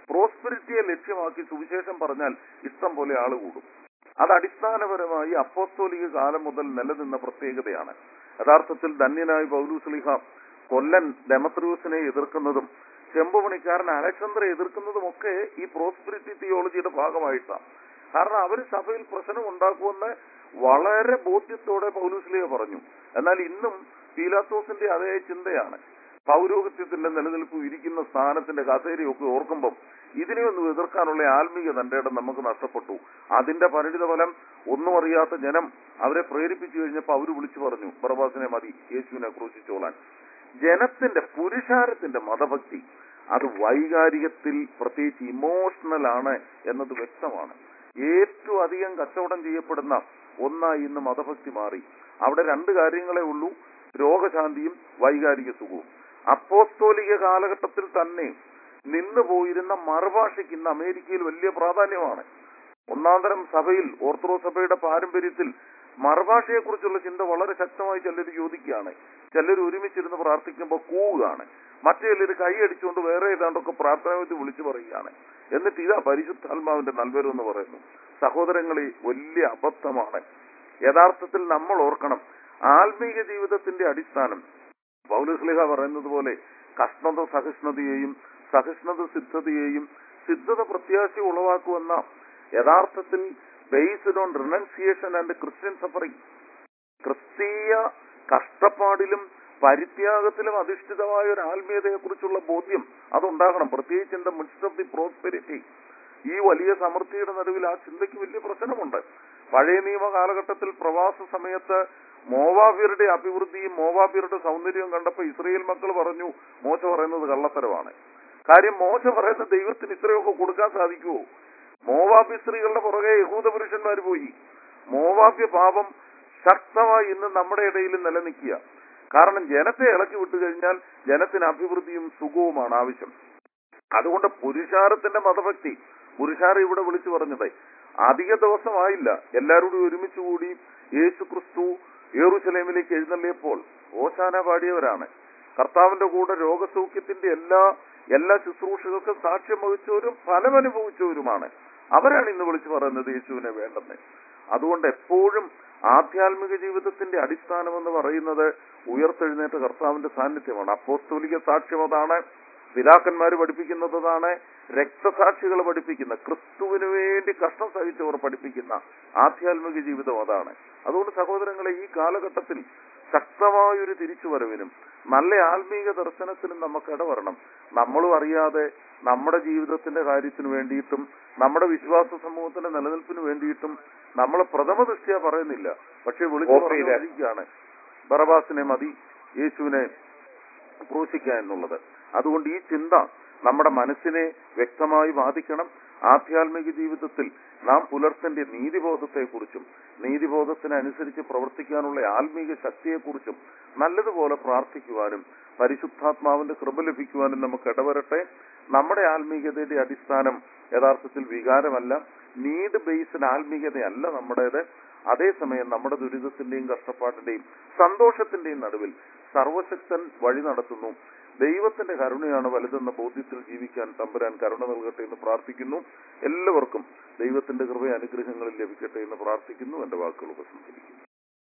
പ്രോസ്പെരിറ്റിയെ ലക്ഷ്യമാക്കി സുവിശേഷം പറഞ്ഞാൽ ഇഷ്ടം പോലെ ആള് കൂടും അത് അടിസ്ഥാനപരമായി അപ്പോസ്തോലിക കാലം മുതൽ നിലനിന്ന പ്രത്യേകതയാണ് യഥാർത്ഥത്തിൽ ധന്യനായ പൗലൂസ്ലിഹ കൊല്ലൻ ഡെമത്രിയൂസിനെ എതിർക്കുന്നതും ചെമ്പുപണിക്കാരൻ അലക്സാണ്ടറെ എതിർക്കുന്നതും ഒക്കെ ഈ പ്രോസ്പെരിറ്റി തിയോളജിയുടെ ഭാഗമായിട്ടാണ് കാരണം അവർ സഭയിൽ പ്രശ്നം ഉണ്ടാക്കുമെന്ന് വളരെ ബോധ്യത്തോടെ പൗലൂസ്ലിഹ പറഞ്ഞു എന്നാൽ ഇന്നും പീലാത്തോസിന്റെ അതേ ചിന്തയാണ് പൗരോഹിത്യത്തിന്റെ നിലനിൽപ്പ് ഇരിക്കുന്ന സ്ഥാനത്തിന്റെ കസേരയൊക്കെ ഓർക്കുമ്പം ഇതിനെയൊന്നും എതിർക്കാനുള്ള ആത്മീയ തന്റെ ഇടം നമുക്ക് നഷ്ടപ്പെട്ടു അതിന്റെ പരിണിത ഫലം ഒന്നും അറിയാത്ത ജനം അവരെ പ്രേരിപ്പിച്ചു കഴിഞ്ഞപ്പോൾ അവര് വിളിച്ചു പറഞ്ഞു ബറബാസിനെ മതി യേശുവിനെ ക്രൂശിച്ചോളാൻ ജനത്തിന്റെ പുരുഷാരത്തിന്റെ മതഭക്തി അത് വൈകാരികത്തിൽ പ്രത്യേകിച്ച് ഇമോഷണൽ ആണ് എന്നത് വ്യക്തമാണ് ഏറ്റവും അധികം കച്ചവടം ചെയ്യപ്പെടുന്ന ഒന്നായി ഇന്ന് മതഭക്തി മാറി അവിടെ രണ്ട് കാര്യങ്ങളെ ഉള്ളൂ രോഗശാന്തിയും വൈകാരിക സുഖവും അപ്പോസ്തോലിക കാലഘട്ടത്തിൽ തന്നെ നിന്നു പോയിരുന്ന മറുഭാഷയ്ക്ക് ഇന്ന് അമേരിക്കയിൽ വലിയ പ്രാധാന്യമാണ് ഒന്നാന്തരം സഭയിൽ ഓർത്തഡോക്സ് സഭയുടെ പാരമ്പര്യത്തിൽ മറുഭാഷയെക്കുറിച്ചുള്ള ചിന്ത വളരെ ശക്തമായി ചിലർ ചോദിക്കുകയാണ് ചിലർ ഒരുമിച്ചിരുന്ന് പ്രാർത്ഥിക്കുമ്പോൾ കൂവുകയാണ് മറ്റു ചിലർ കൈയടിച്ചുകൊണ്ട് വേറെ ഏതാണ്ടൊക്കെ പ്രാർത്ഥനാവിധി വിളിച്ചു പറയുകയാണ് എന്നിട്ട് ഇതാ പരിശുദ്ധാത്മാവിന്റെ നൽവരം എന്ന് പറയുന്നു സഹോദരങ്ങളെ വലിയ അബദ്ധമാണ് യഥാർത്ഥത്തിൽ നമ്മൾ ഓർക്കണം ആത്മീയ ജീവിതത്തിന്റെ അടിസ്ഥാനം പൗലസ്ലിഹ പറയുന്നത് പോലെ കഷ്ണത സഹിഷ്ണുതയെയും സഹിഷ്ണുത സിദ്ധതയെയും സിദ്ധത പ്രത്യാശ ഉളവാക്കുമെന്ന യഥാർത്ഥത്തിൽ based on renunciation and Christian suffering ക്രിസ്തീയ കഷ്ടപ്പാടിലും പരിത്യാഗത്തിലും അധിഷ്ഠിതമായ ഒരു ആത്മീയതയെക്കുറിച്ചുള്ള ബോധ്യം അതുണ്ടാകണം പ്രത്യേകിച്ച് in the midst of the prosperity ഈ വലിയ സമൃദ്ധിയുടെ നടുവിൽ ആ ചിന്തയ്ക്ക് വലിയ പ്രശ്നമുണ്ട് പഴയ നിയമ കാലഘട്ടത്തിൽ പ്രവാസ സമയത്ത് മോവാബിയരുടെ അഭിവൃദ്ധിയും മോവാബിയരുടെ സൗന്ദര്യവും കണ്ടപ്പോൾ ഇസ്രയേൽ മക്കൾ പറഞ്ഞു മോശ പറയുന്നത് കള്ളത്തരമാണ് കാര്യം മോശ പറയുന്ന ദൈവത്തിന് ഇത്രയൊക്കെ കൊടുക്കാൻ സാധിക്കുമോ മോവാബ്യ സ്ത്രീകളുടെ പുറകെ യഹൂദ പുരുഷന്മാർ പോയി മോവാബ്യ പാപം ശക്തമായി ഇന്ന് നമ്മുടെ ഇടയിൽ നിലനിൽക്കുക കാരണം ജനത്തെ ഇളക്കി വിട്ടു കഴിഞ്ഞാൽ ജനത്തിന് അഭിവൃദ്ധിയും സുഖവുമാണ് ആവശ്യം അതുകൊണ്ട് പുരുഷാരത്തിന്റെ മതഭക്തി പുരുഷാരം ഇവിടെ വിളിച്ചു പറഞ്ഞത് അധിക ദിവസമായില്ല എല്ലാവരോടും ഒരുമിച്ച് കൂടി യേശു ക്രിസ്തു യേറുസലേമിലേക്ക് എഴുന്നള്ളിയപ്പോൾ ഓശാന പാടിയവരാണ് കർത്താവിന്റെ കൂടെ രോഗസൗഖ്യത്തിന്റെ എല്ലാ എല്ലാ ശുശ്രൂഷകൾക്കും സാക്ഷ്യം വഹിച്ചവരും ഫലമനുഭവിച്ചവരുമാണ് അവരാണ് ഇന്ന് വിളിച്ചു പറയുന്നത് യേശുവിനെ വേണ്ടെന്ന് അതുകൊണ്ട് എപ്പോഴും ആധ്യാത്മിക ജീവിതത്തിന്റെ അടിസ്ഥാനം എന്ന് പറയുന്നത് ഉയർത്തെഴുന്നേറ്റ കർത്താവിന്റെ സാന്നിധ്യമാണ് അപ്പോസ്തോലിക സാക്ഷ്യം അതാണ് പിതാക്കന്മാർ പഠിപ്പിക്കുന്നത് അതാണ് രക്തസാക്ഷികൾ പഠിപ്പിക്കുന്ന ക്രിസ്തുവിന് വേണ്ടി കഷ്ടം സഹിച്ചവർ പഠിപ്പിക്കുന്ന ആധ്യാത്മിക ജീവിതം അതാണ് അതുകൊണ്ട് സഹോദരങ്ങളെ ഈ കാലഘട്ടത്തിൽ ശക്തമായൊരു തിരിച്ചുവരവിനും നല്ല ആത്മീക ദർശനത്തിനും നമുക്ക് ഇടവരണം നമ്മളും അറിയാതെ നമ്മുടെ ജീവിതത്തിന്റെ കാര്യത്തിന് വേണ്ടിയിട്ടും നമ്മുടെ വിശ്വാസ സമൂഹത്തിന്റെ നിലനിൽപ്പിന് വേണ്ടിയിട്ടും നമ്മൾ പ്രഥമ ദൃഷ്ടിയ പറയുന്നില്ല പക്ഷെ വിളിച്ചു പറഞ്ഞിരിക്കുകയാണ് ബറബാസിനെ മതി യേശുവിനെ ക്രൂശിക്കുക എന്നുള്ളത് അതുകൊണ്ട് ഈ ചിന്ത നമ്മുടെ മനസ്സിനെ വ്യക്തമായി ബാധിക്കണം ആധ്യാത്മിക ജീവിതത്തിൽ നാം പുലർത്തേണ്ട നീതിബോധത്തെക്കുറിച്ചും നീതിബോധത്തിനനുസരിച്ച് പ്രവർത്തിക്കാനുള്ള ആത്മീക ശക്തിയെക്കുറിച്ചും നല്ലതുപോലെ പ്രാർത്ഥിക്കുവാനും പരിശുദ്ധാത്മാവിന്റെ കൃപ ലഭിക്കുവാനും നമുക്ക് ഇടവരട്ടെ നമ്മുടെ ആത്മീയതയുടെ അടിസ്ഥാനം യഥാർത്ഥത്തിൽ വികാരമല്ല നീഡ് ബേസ്ഡ് ആത്മീയതയല്ല നമ്മുടേത് അതേസമയം നമ്മുടെ ദുരിതത്തിന്റെയും കഷ്ടപ്പാടിന്റെയും സന്തോഷത്തിന്റെയും നടുവിൽ സർവശക്തൻ വഴി നടത്തുന്നു ദൈവത്തിന്റെ കരുണയാണ് വലുതെന്ന ബോധ്യത്തിൽ ജീവിക്കാൻ തമ്പുരാൻ കരുണ നൽകട്ടെ എന്ന് പ്രാർത്ഥിക്കുന്നു എല്ലാവർക്കും ദൈവത്തിന്റെ കൃപ അനുഗ്രഹങ്ങളിൽ ലഭിക്കട്ടെ എന്ന് പ്രാർത്ഥിക്കുന്നു എന്റെ വാക്കുകൾ ഉപസംഹരിക്കുന്നു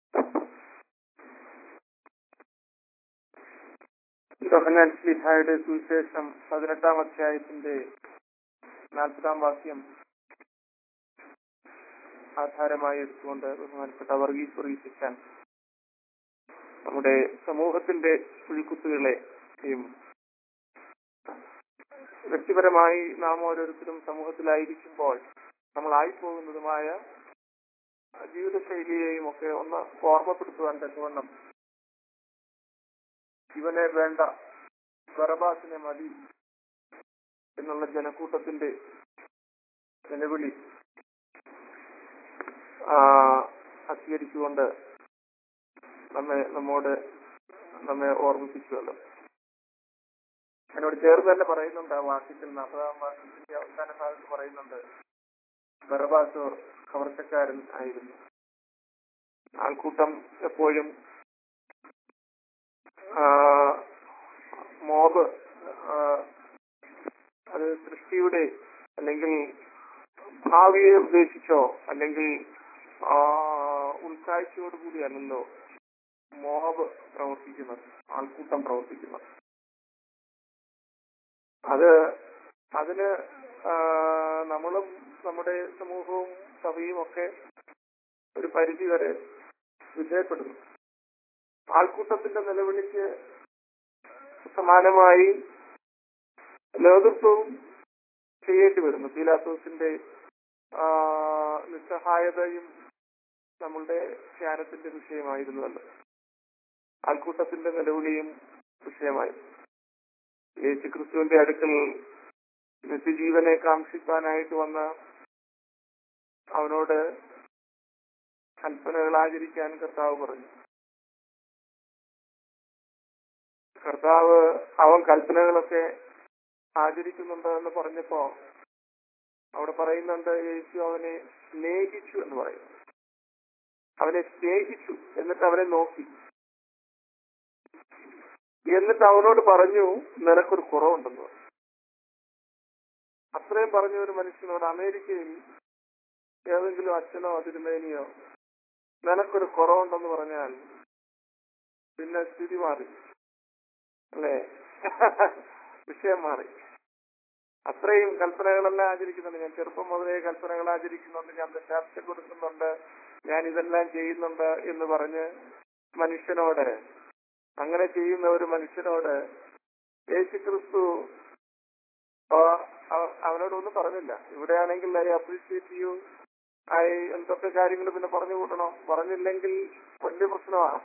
യോഹന്നാൻ ശ്ലീഹായുടെ സുവിശേഷം പതിനെട്ടാം അധ്യായത്തിന്റെ നാൽപ്പതാം വാക്യം ആധാരമായി എടുത്തുകൊണ്ട് ബഹുമാനപ്പെട്ട വർഗീസ് വർഗീസിക്കാൻ നമ്മുടെ സമൂഹത്തിന്റെ കുഴിക്കുത്തുകളെയും വ്യക്തിപരമായി നാം ഓരോരുത്തരും സമൂഹത്തിലായിരിക്കുമ്പോൾ നമ്മളായിപ്പോകുന്നതുമായ ജീവിതശൈലിയെയും ഒക്കെ ഒന്ന് ഓർമ്മപ്പെടുത്തുവാൻ തക്കവണ്ണം ഇവനെ വേണ്ട ബറബാസിനെ മതി എന്നുള്ള ജനക്കൂട്ടത്തിന്റെ നിലവിളി അധികരിച്ചുകൊണ്ട് നമ്മെ നമ്മോട് നമ്മെ ഓർമ്മിപ്പിച്ചുവല്ലോ എന്നോട് ചേർന്ന് തന്നെ പറയുന്നുണ്ട് ആ വാക്യത്തിൽ നാൽപ്പതാം വാക്യത്തിന്റെ അവസാന ഭാഗത്ത് പറയുന്നുണ്ട് ബറബാസ് കവർച്ചക്കാരൻ ആയിരുന്നു ആൾക്കൂട്ടം എപ്പോഴും മോബ് അത് സൃഷ്ടി വ്യക്തിയുടെ അല്ലെങ്കിൽ ഭാവിയെ ഉദ്ദേശിച്ചോ അല്ലെങ്കിൽ ആ, ഉൾക്കാഴ്ചയോടുകൂടിയല്ലല്ലോ മോബ് പ്രവർത്തിക്കുന്നത് ആൾക്കൂട്ടം പ്രവർത്തിക്കുന്നത് അത് അതിന് ആ, നമ്മളും നമ്മുടെ സമൂഹവും സഭയും ഒക്കെ ഒരു പരിധി വരെ വിധേയപ്പെടുന്നു ആൾക്കൂട്ടത്തിന്റെ നിലവിളിക്ക് സമാനമായി നേതൃത്വവും ചെയ്യേണ്ടി വരുന്നു പീലാത്തോസിന്റെ ആ, നിസ്സഹായതയും നമ്മളുടെ ധ്യാനത്തിന്റെ വിഷയമായിരുന്നുവല്ലോ ആൾക്കൂട്ടത്തിന്റെ നിലവിളിയും വിഷയമായി യേശു ക്രിസ്തുവിന്റെ അടുക്കൽ നിത്യജീവനെ കാക്ഷിക്കാനായിട്ട് വന്ന അവനോട് കൽപ്പനകൾ ആചരിക്കാൻ കർത്താവ് പറഞ്ഞു കർത്താവ് അവൻ കൽപ്പനകളൊക്കെ ആചരിക്കുന്നുണ്ട് എന്ന് പറഞ്ഞപ്പോ അവിടെ പറയുന്നുണ്ട് യേശു അവനെ സ്നേഹിച്ചു എന്ന് പറയുന്നു അവനെ സ്നേഹിച്ചു എന്നിട്ട് അവനെ നോക്കി എന്നിട്ട് അവനോട് പറഞ്ഞു നിനക്കൊരു കുറവുണ്ടെന്ന് പറഞ്ഞു അത്രയും പറഞ്ഞ ഒരു മനുഷ്യനോട് അമേരിക്കയിൽ ഏതെങ്കിലും അച്ഛനോ തിരുമേനിയോ നിനക്കൊരു കുറവുണ്ടെന്ന് പറഞ്ഞാൽ പിന്നെ സ്ഥിതി മാറി അല്ലേ വിഷയം മാറി അത്രയും കൽപ്പനകളെല്ലാം ആചരിക്കുന്നുണ്ട് ഞാൻ ചെറുപ്പം മുതലേ കൽപ്പനകൾ ആചരിക്കുന്നുണ്ട് ഞാൻ ദശാംശം കൊടുക്കുന്നുണ്ട് ഞാൻ ഇതെല്ലാം ചെയ്യുന്നുണ്ട് എന്ന് പറഞ്ഞ് മനുഷ്യനോട് അങ്ങനെ ചെയ്യുന്ന ഒരു മനുഷ്യനോട് യേശുക്രിസ്തു ആ, അവ- അവനോടൊന്നും പറഞ്ഞില്ല ഇവിടെയാണെങ്കിൽ ഐ അപ്രീഷിയേറ്റ് യു ഐ എന്തൊക്കെ കാര്യങ്ങൾ പിന്നെ പറഞ്ഞു കൂട്ടണം പറഞ്ഞില്ലെങ്കിൽ വലിയ പ്രശ്നമാണ്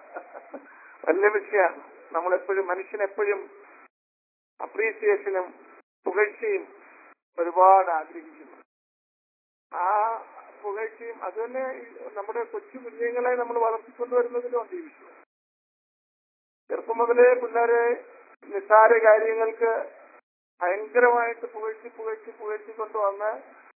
വലിയ വിഷയമാണ് നമ്മളെപ്പോഴും മനുഷ്യനെപ്പോഴും അപ്രീസിയേഷനും പുകഴ്ചയും ഒരുപാട് ആഗ്രഹിക്കുന്നു ആ പുകഴ്ചയും അത് തന്നെ ഈ നമ്മുടെ കൊച്ചു കുഞ്ഞുങ്ങളെ നമ്മൾ വളർത്തിക്കൊണ്ടുവരുന്നതിലുണ്ട് ഈ വിഷയം ചെറുപ്പം മുതലേ പിള്ളേരെ നിസ്സാര കാര്യങ്ങൾക്ക് ഭയങ്കരമായിട്ട് പുകഴ്ത്തി പുകഴ്ത്തി പുകഴ്ത്തി കൊണ്ടുവന്ന്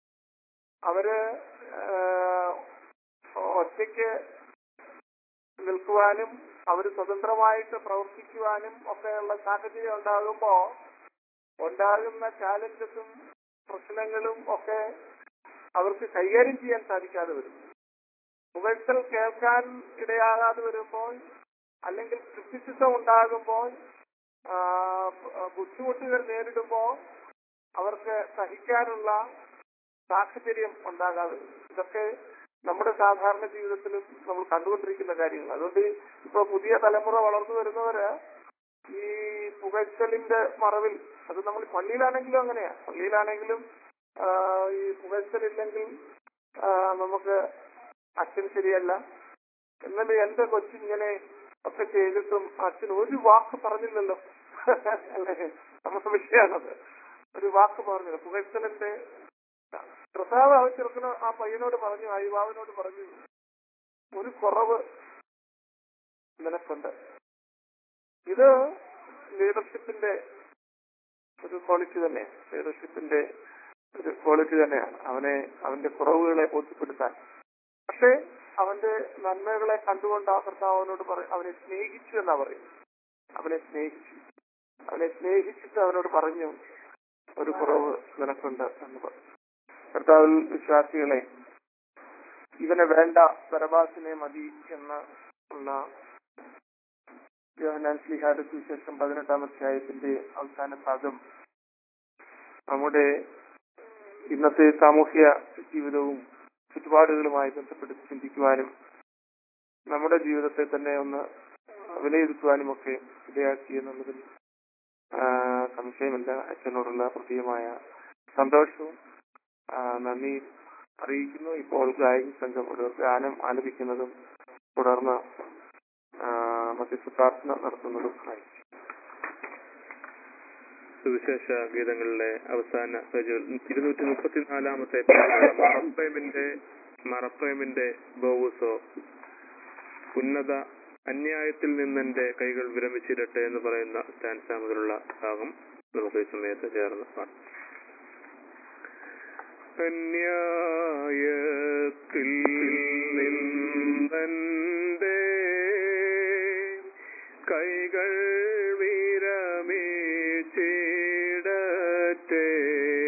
അവര് ആഹ്, ഒറ്റയ്ക്ക് നിൽക്കുവാനും അവർ സ്വതന്ത്രമായിട്ട് പ്രവർത്തിക്കുവാനും ഒക്കെയുള്ള സാഹചര്യം ഉണ്ടാകുമ്പോ ഉണ്ടാകുന്ന ചാലഞ്ചസും പ്രശ്നങ്ങളും ഒക്കെ അവർക്ക് കൈകാര്യം ചെയ്യാൻ സാധിക്കാതെ വരും പുകഴ്ത്തൽ കേൾക്കാൻ ഇടയാകാതെ വരുമ്പോൾ അല്ലെങ്കിൽ ക്രിറ്റിസിസം ഉണ്ടാകുമ്പോൾ ആ, ബുദ്ധിമുട്ടുകൾ നേരിടുമ്പോൾ അവർക്ക് സഹിക്കാനുള്ള സാഹചര്യം ഉണ്ടാകാതെ വരും. ഇതൊക്കെ നമ്മുടെ സാധാരണ ജീവിതത്തിലും നമ്മൾ കണ്ടുകൊണ്ടിരിക്കുന്ന കാര്യങ്ങൾ അതുകൊണ്ട് ഇപ്പൊ പുതിയ തലമുറ വളർന്നു വരുന്നവര് ഈ പുകഴ്ത്തലിന്റെ മറവിൽ അത് നമ്മൾ പള്ളിയിലാണെങ്കിലും അങ്ങനെയാ പള്ളിയിലാണെങ്കിലും ആ, ഈ പുകഴ്ത്തലില്ലെങ്കിൽ ആ, നമുക്ക് അച്ഛൻ ശരിയല്ല എന്നിട്ട് എന്റെ കൊച്ചിങ്ങനെ ഒക്കെ ചെയ്തിട്ടും അച്ഛൻ ഒരു വാക്ക് പറഞ്ഞില്ലല്ലോ അല്ലേ നമ്മുടെ വിഷയമാണത് ഒരു വാക്ക് പറഞ്ഞില്ല പുകഴ്ത്തലിന്റെ പ്രസാദ് ആ ചെറുക്കന് ആ പയ്യനോട് പറഞ്ഞു ആ യുവാവിനോട് പറഞ്ഞു ഒരു കുറവ് നിനക്കുണ്ട് ഇത് ലീഡർഷിപ്പിന്റെ ഒരു ക്വാളിറ്റി തന്നെ ലീഡർഷിപ്പിന്റെ ഒരു ക്വാളിറ്റി തന്നെയാണ് അവനെ അവന്റെ കുറവുകളെ ബോധ്യപ്പെടുത്താൻ പക്ഷേ അവന്റെ നന്മകളെ കണ്ടുകൊണ്ട് ആ കർത്താവ് അവനോട് പറ- അവനെ സ്നേഹിച്ചു എന്നാ പറയുന്നത് അവനെ സ്നേഹിച്ചു അവനെ സ്നേഹിച്ചിട്ട് അവനോട് പറഞ്ഞു ഒരു കുറവ് നിനക്കുണ്ട് എന്ന് പറഞ്ഞു കർത്താവിൽ വിശ്വാസികളെ ഇവനെ വേണ്ട ബരബാസിനെ മതി എന്ന് ഉള്ള യോഹന്നാൻ ശ്ലീഹായുടെ സുവിശേഷം പതിനെട്ടാം അധ്യായത്തിന്റെ അവസാന ഭാഗം നമ്മുടെ ഇന്നത്തെ സാമൂഹ്യ ജീവിതവും ചുറ്റുപാടുകളുമായി ബന്ധപ്പെട്ട് ചിന്തിക്കുവാനും നമ്മുടെ ജീവിതത്തെ തന്നെ ഒന്ന് വിലയിരുത്തുവാനും ഒക്കെ ഇടയാക്കി എന്നുള്ളതിൽ ആ, സംശയമില്ല അച്ഛനോടുള്ള പ്രത്യേകമായ സന്തോഷവും ആ, നന്ദി അറിയിക്കുന്നു ഇപ്പോൾ ഗായക സംഘം ഒരു ഗാനം ആലപിക്കുന്നതും തുടർന്ന് ആ, മധ്യസ്ഥ പ്രാർത്ഥന നടത്തുന്നതും ആയിരിക്കും സുവിശേഷ ഗീതങ്ങളിലെ അവസാന പേജുകൾ ഇരുന്നൂറ്റി മുപ്പത്തിനാലാമത്തെ പേജ് മറപ്രേമിന്റെ മറപ്രേമിന്റെ ബോവുസോ ഉന്നത അന്യായത്തിൽ നിന്നെന്റെ കൈകൾ വിരമിച്ചിരട്ടെ എന്ന് പറയുന്ന സ്റ്റാൻസ മുതലുള്ള ഭാഗം നമുക്ക് ഈ സമയത്ത് ചേർന്ന് പാടാം അന്യായത്തിൽ നിന്നെന്റെ കൈകൾ വിരമിച്ചിടട്ടെ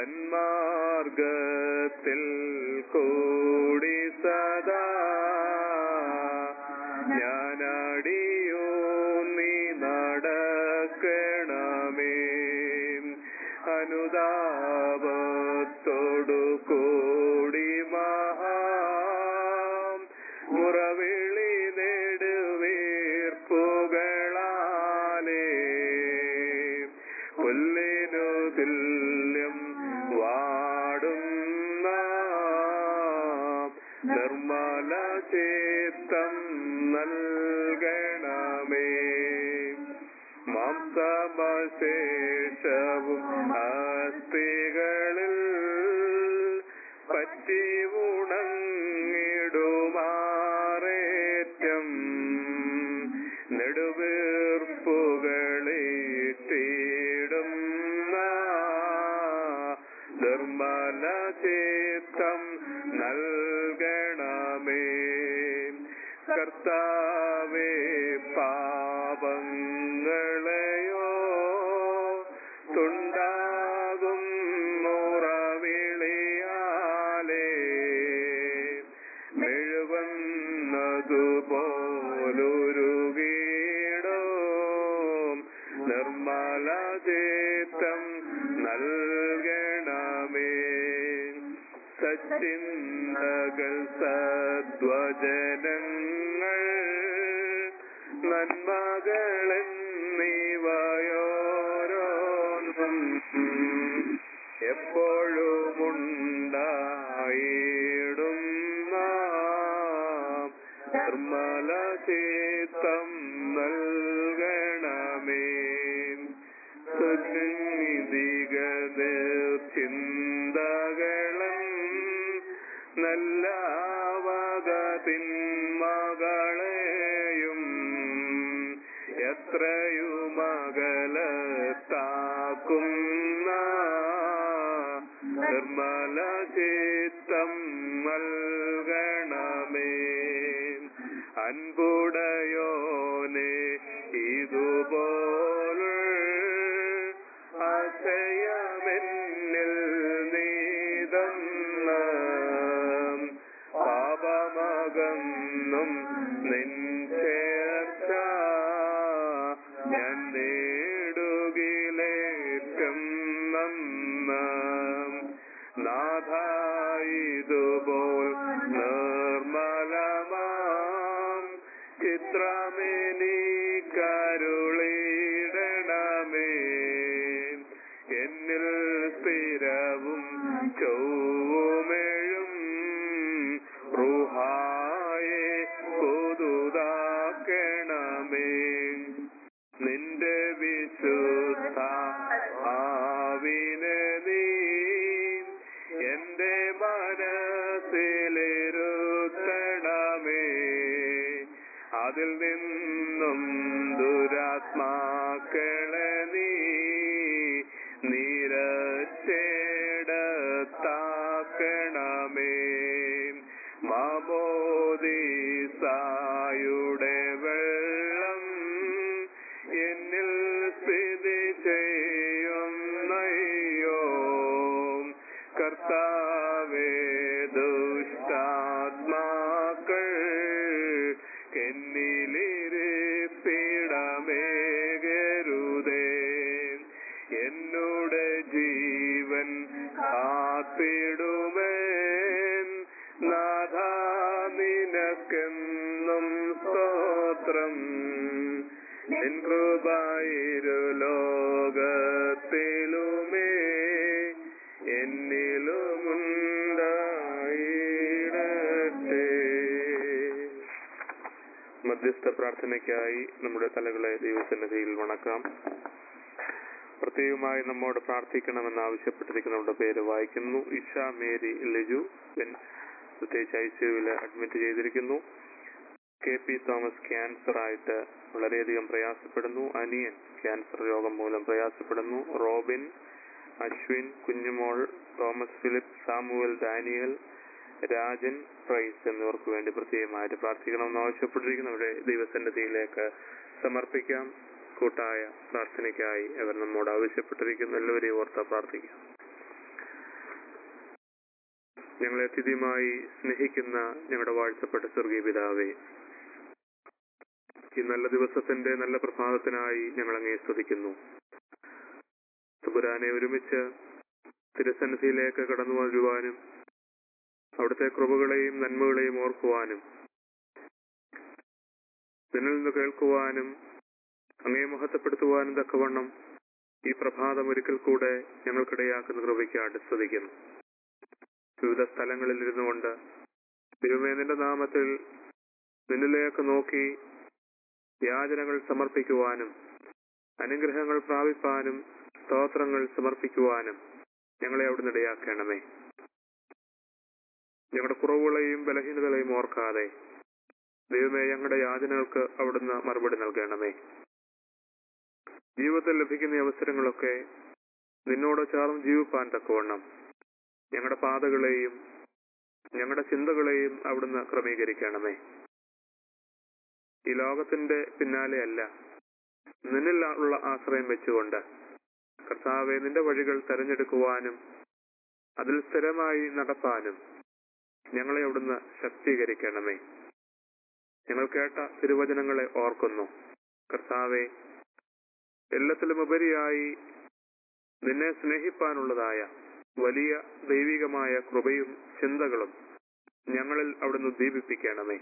സന്മാർഗത്തിൽ കൂടി സദാ ഞാനടിയോ നീ നടക്കണമേ അനുതാപത്തോടു കൂടി മഹാ മുറവിളി നെടുവീർപ്പുകളാലേ പുല്ലിനു തുല്യം വാടുന്ന നിർമ്മല ചേത്തം നൽകണമേ മാംസമശേഷവും അസ്ഥികളിൽ പറ്റി ഉണങ്ങിടുമാറേറ്റം നെടുവീർപ്പുകളിട്ടിടുന്ന നിർമ്മല ചേത്തം നൽകണമേ കർത്താവേ പാപങ്ങളെയോ തുണ്ടാകും മുറവിളിയാലേ മെഴുവന്നതുപോലൊരു വീടോ നിർമ്മല ചേത്തം നൽകണമേ സച്ചിന്തകൾ സദ്വചനങ്ങൾ നന്മകളെന്നിവയോരോന്നും എപ്പോഴുമുണ്ടായിടുന്ന നിർമ്മല ചേത്തം നൽകണമേ ചിന്തകളും നല്ല തിന്മകളെയും എത്രയുമകലത്താക്കുന്ന നിർമ്മല ചിത്തം നൽകണമേ അൻപുടയോനെ ഇതുപോലെ ആശയമെന്നിൽ നീതന്ന പാപമകന്നും നിൻ ചേർച്ച ഞാൻ നേടുകിലേറ്റം നന്ന നാഥായിതുപോൽ നിർമ്മലമാം ചിത്രമെനിക്കരുളിടണമേ എന്നിൽ സ്ഥിരവും ചൊവ്വുമെഴും റുഹായെ കൊതുതാക്കണമേ നിന്റെ വിശുദ്ധ ആവിനെ നീ എന്റെ മനസ്സിലിരുത്തണമേ അതിൽ നിന്നും ദുരാത്മാക്കളെ നീ നിരച്ചേടത്താക്കണമേ മാമോദീസായുടെ വെള്ളം എന്നിൽ സ്ഥിതി ചെയ്യുന്നയ്യോ കർത്താവേ ദുഷ്ടാത്മാക്കൾ എന്നിലിരിപ്പിടമേകരുതേ എന്നുടെ ജീവൻ കാത്തിടുമേൻ നാഥ നിനക്കെന്നും സ്തോത്രം നിൻ കൃപായിരു ലോകത്തിലുമേ എന്നിലുമുണ്ടായിടട്ടെ മധ്യസ്ഥ പ്രാർത്ഥനയ്ക്കായി നമ്മുടെ തലകളെ ദൈവസന്നിധിയിൽ വണക്കാം പ്രത്യേകമായി നമ്മോട് പ്രാർത്ഥിക്കണമെന്ന് ആവശ്യപ്പെട്ടിരിക്കുന്നവരുടെ പേര് വായിക്കുന്നു ഇഷ മേരി ലിജു പിന്നെ പ്രത്യേകിച്ച് ഐ സിയുവിൽ അഡ്മിറ്റ് ചെയ്തിരിക്കുന്നു കെ പി തോമസ് ക്യാൻസർ ആയിട്ട് വളരെയധികം പ്രയാസപ്പെടുന്നു അനിയൻ ക്യാൻസർ രോഗം മൂലം പ്രയാസപ്പെടുന്നു റോബിൻ അശ്വിൻ കുഞ്ഞുമോൾ തോമസ് ഫിലിപ്പ് സാമുവൽ ഡാനിയൽ രാജൻ പ്രൈസ് എന്നിവർക്ക് വേണ്ടി പ്രത്യേകമായിട്ട് പ്രാർത്ഥിക്കണമെന്ന് ആവശ്യപ്പെട്ടിരിക്കുന്നവരുടെ ദൈവസന്നിധിയിലേക്ക് സമർപ്പിക്കാം കൂട്ടായ പ്രാർത്ഥനയ്ക്കായി അവർ നമ്മോട് ആവശ്യപ്പെട്ടിരിക്കുന്ന എല്ലാവരെയും ഓർത്ത് പ്രാർത്ഥിക്കാം ഞങ്ങളെ അതിഥിയുമായി സ്നേഹിക്കുന്ന ഞങ്ങളുടെ വാഴ്ചപ്പെട്ട സ്വർഗീയ പിതാവേ ഈ നല്ല ദിവസത്തിന്റെ നല്ല പ്രഭാതത്തിനായി ഞങ്ങൾ അങ്ങേ സ്തുതിക്കുന്നു തമ്പുരാനെ ഒരുമിച്ച് തിരുസന്നിധിയിലേക്ക് കടന്നു വരുവാനും അവിടുത്തെ കൃപകളെയും നന്മകളെയും ഓർക്കുവാനും നിന്നിൽ നിന്ന് കേൾക്കുവാനും അങ്ങേ മഹത്വപ്പെടുത്തുവാനും തക്കവണ്ണം ഈ പ്രഭാതം ഒരിക്കൽ കൂടെ ഞങ്ങൾക്കിടയാക്കുന്ന കൃപയ്ക്കായിട്ട് സ്തുതിക്കുന്നു വിവിധ സ്ഥലങ്ങളിൽ ഇരുന്നുകൊണ്ട് ദൈവമേ നിന്റെ നാമത്തിൽ നിന്നിലേക്ക് നോക്കി യാചനകൾ സമർപ്പിക്കുവാനും അനുഗ്രഹങ്ങൾ പ്രാപിപ്പാനും സ്തോത്രങ്ങൾ സമർപ്പിക്കുവാനും ഞങ്ങളെ അവിടുന്ന് ഇടയാക്കണമേ ഞങ്ങളുടെ കുറവുകളെയും ബലഹീനതകളെയും ഓർക്കാതെ ദൈവമേ ഞങ്ങളുടെ യാചനകൾക്ക് അവിടുന്ന് മറുപടി നൽകണമേ ജീവിതത്തിൽ ലഭിക്കുന്ന ഈ അവസരങ്ങളൊക്കെ നിന്നോട് ചേർന്ന് ജീവിപ്പാൻ തക്കവണ്ണം ഞങ്ങളുടെ പാതകളെയും ഞങ്ങളുടെ ചിന്തകളെയും അവിടുന്ന് ക്രമീകരിക്കണമേ ഈ ലോകത്തിന്റെ പിന്നാലെ അല്ല നിന്നിൽ ഉള്ള ആശ്രയം വെച്ചുകൊണ്ട് കർത്താവെ നിന്റെ വഴികൾ തെരഞ്ഞെടുക്കുവാനും അതിൽ സ്ഥിരമായി നടപ്പാനും ഞങ്ങളെ അവിടുന്ന് ശക്തീകരിക്കണമേ ഞങ്ങൾ കേട്ട തിരുവചനങ്ങളെ ഓർക്കുന്നു കർത്താവെ എല്ലാത്തിലും ഉപരിയായി നിന്നെ സ്നേഹിപ്പാനുള്ളതായ വലിയ ദൈവികമായ കൃപയും ചിന്തകളും ഞങ്ങളിൽ അവിടുന്ന് ദീപിപ്പിക്കണമേ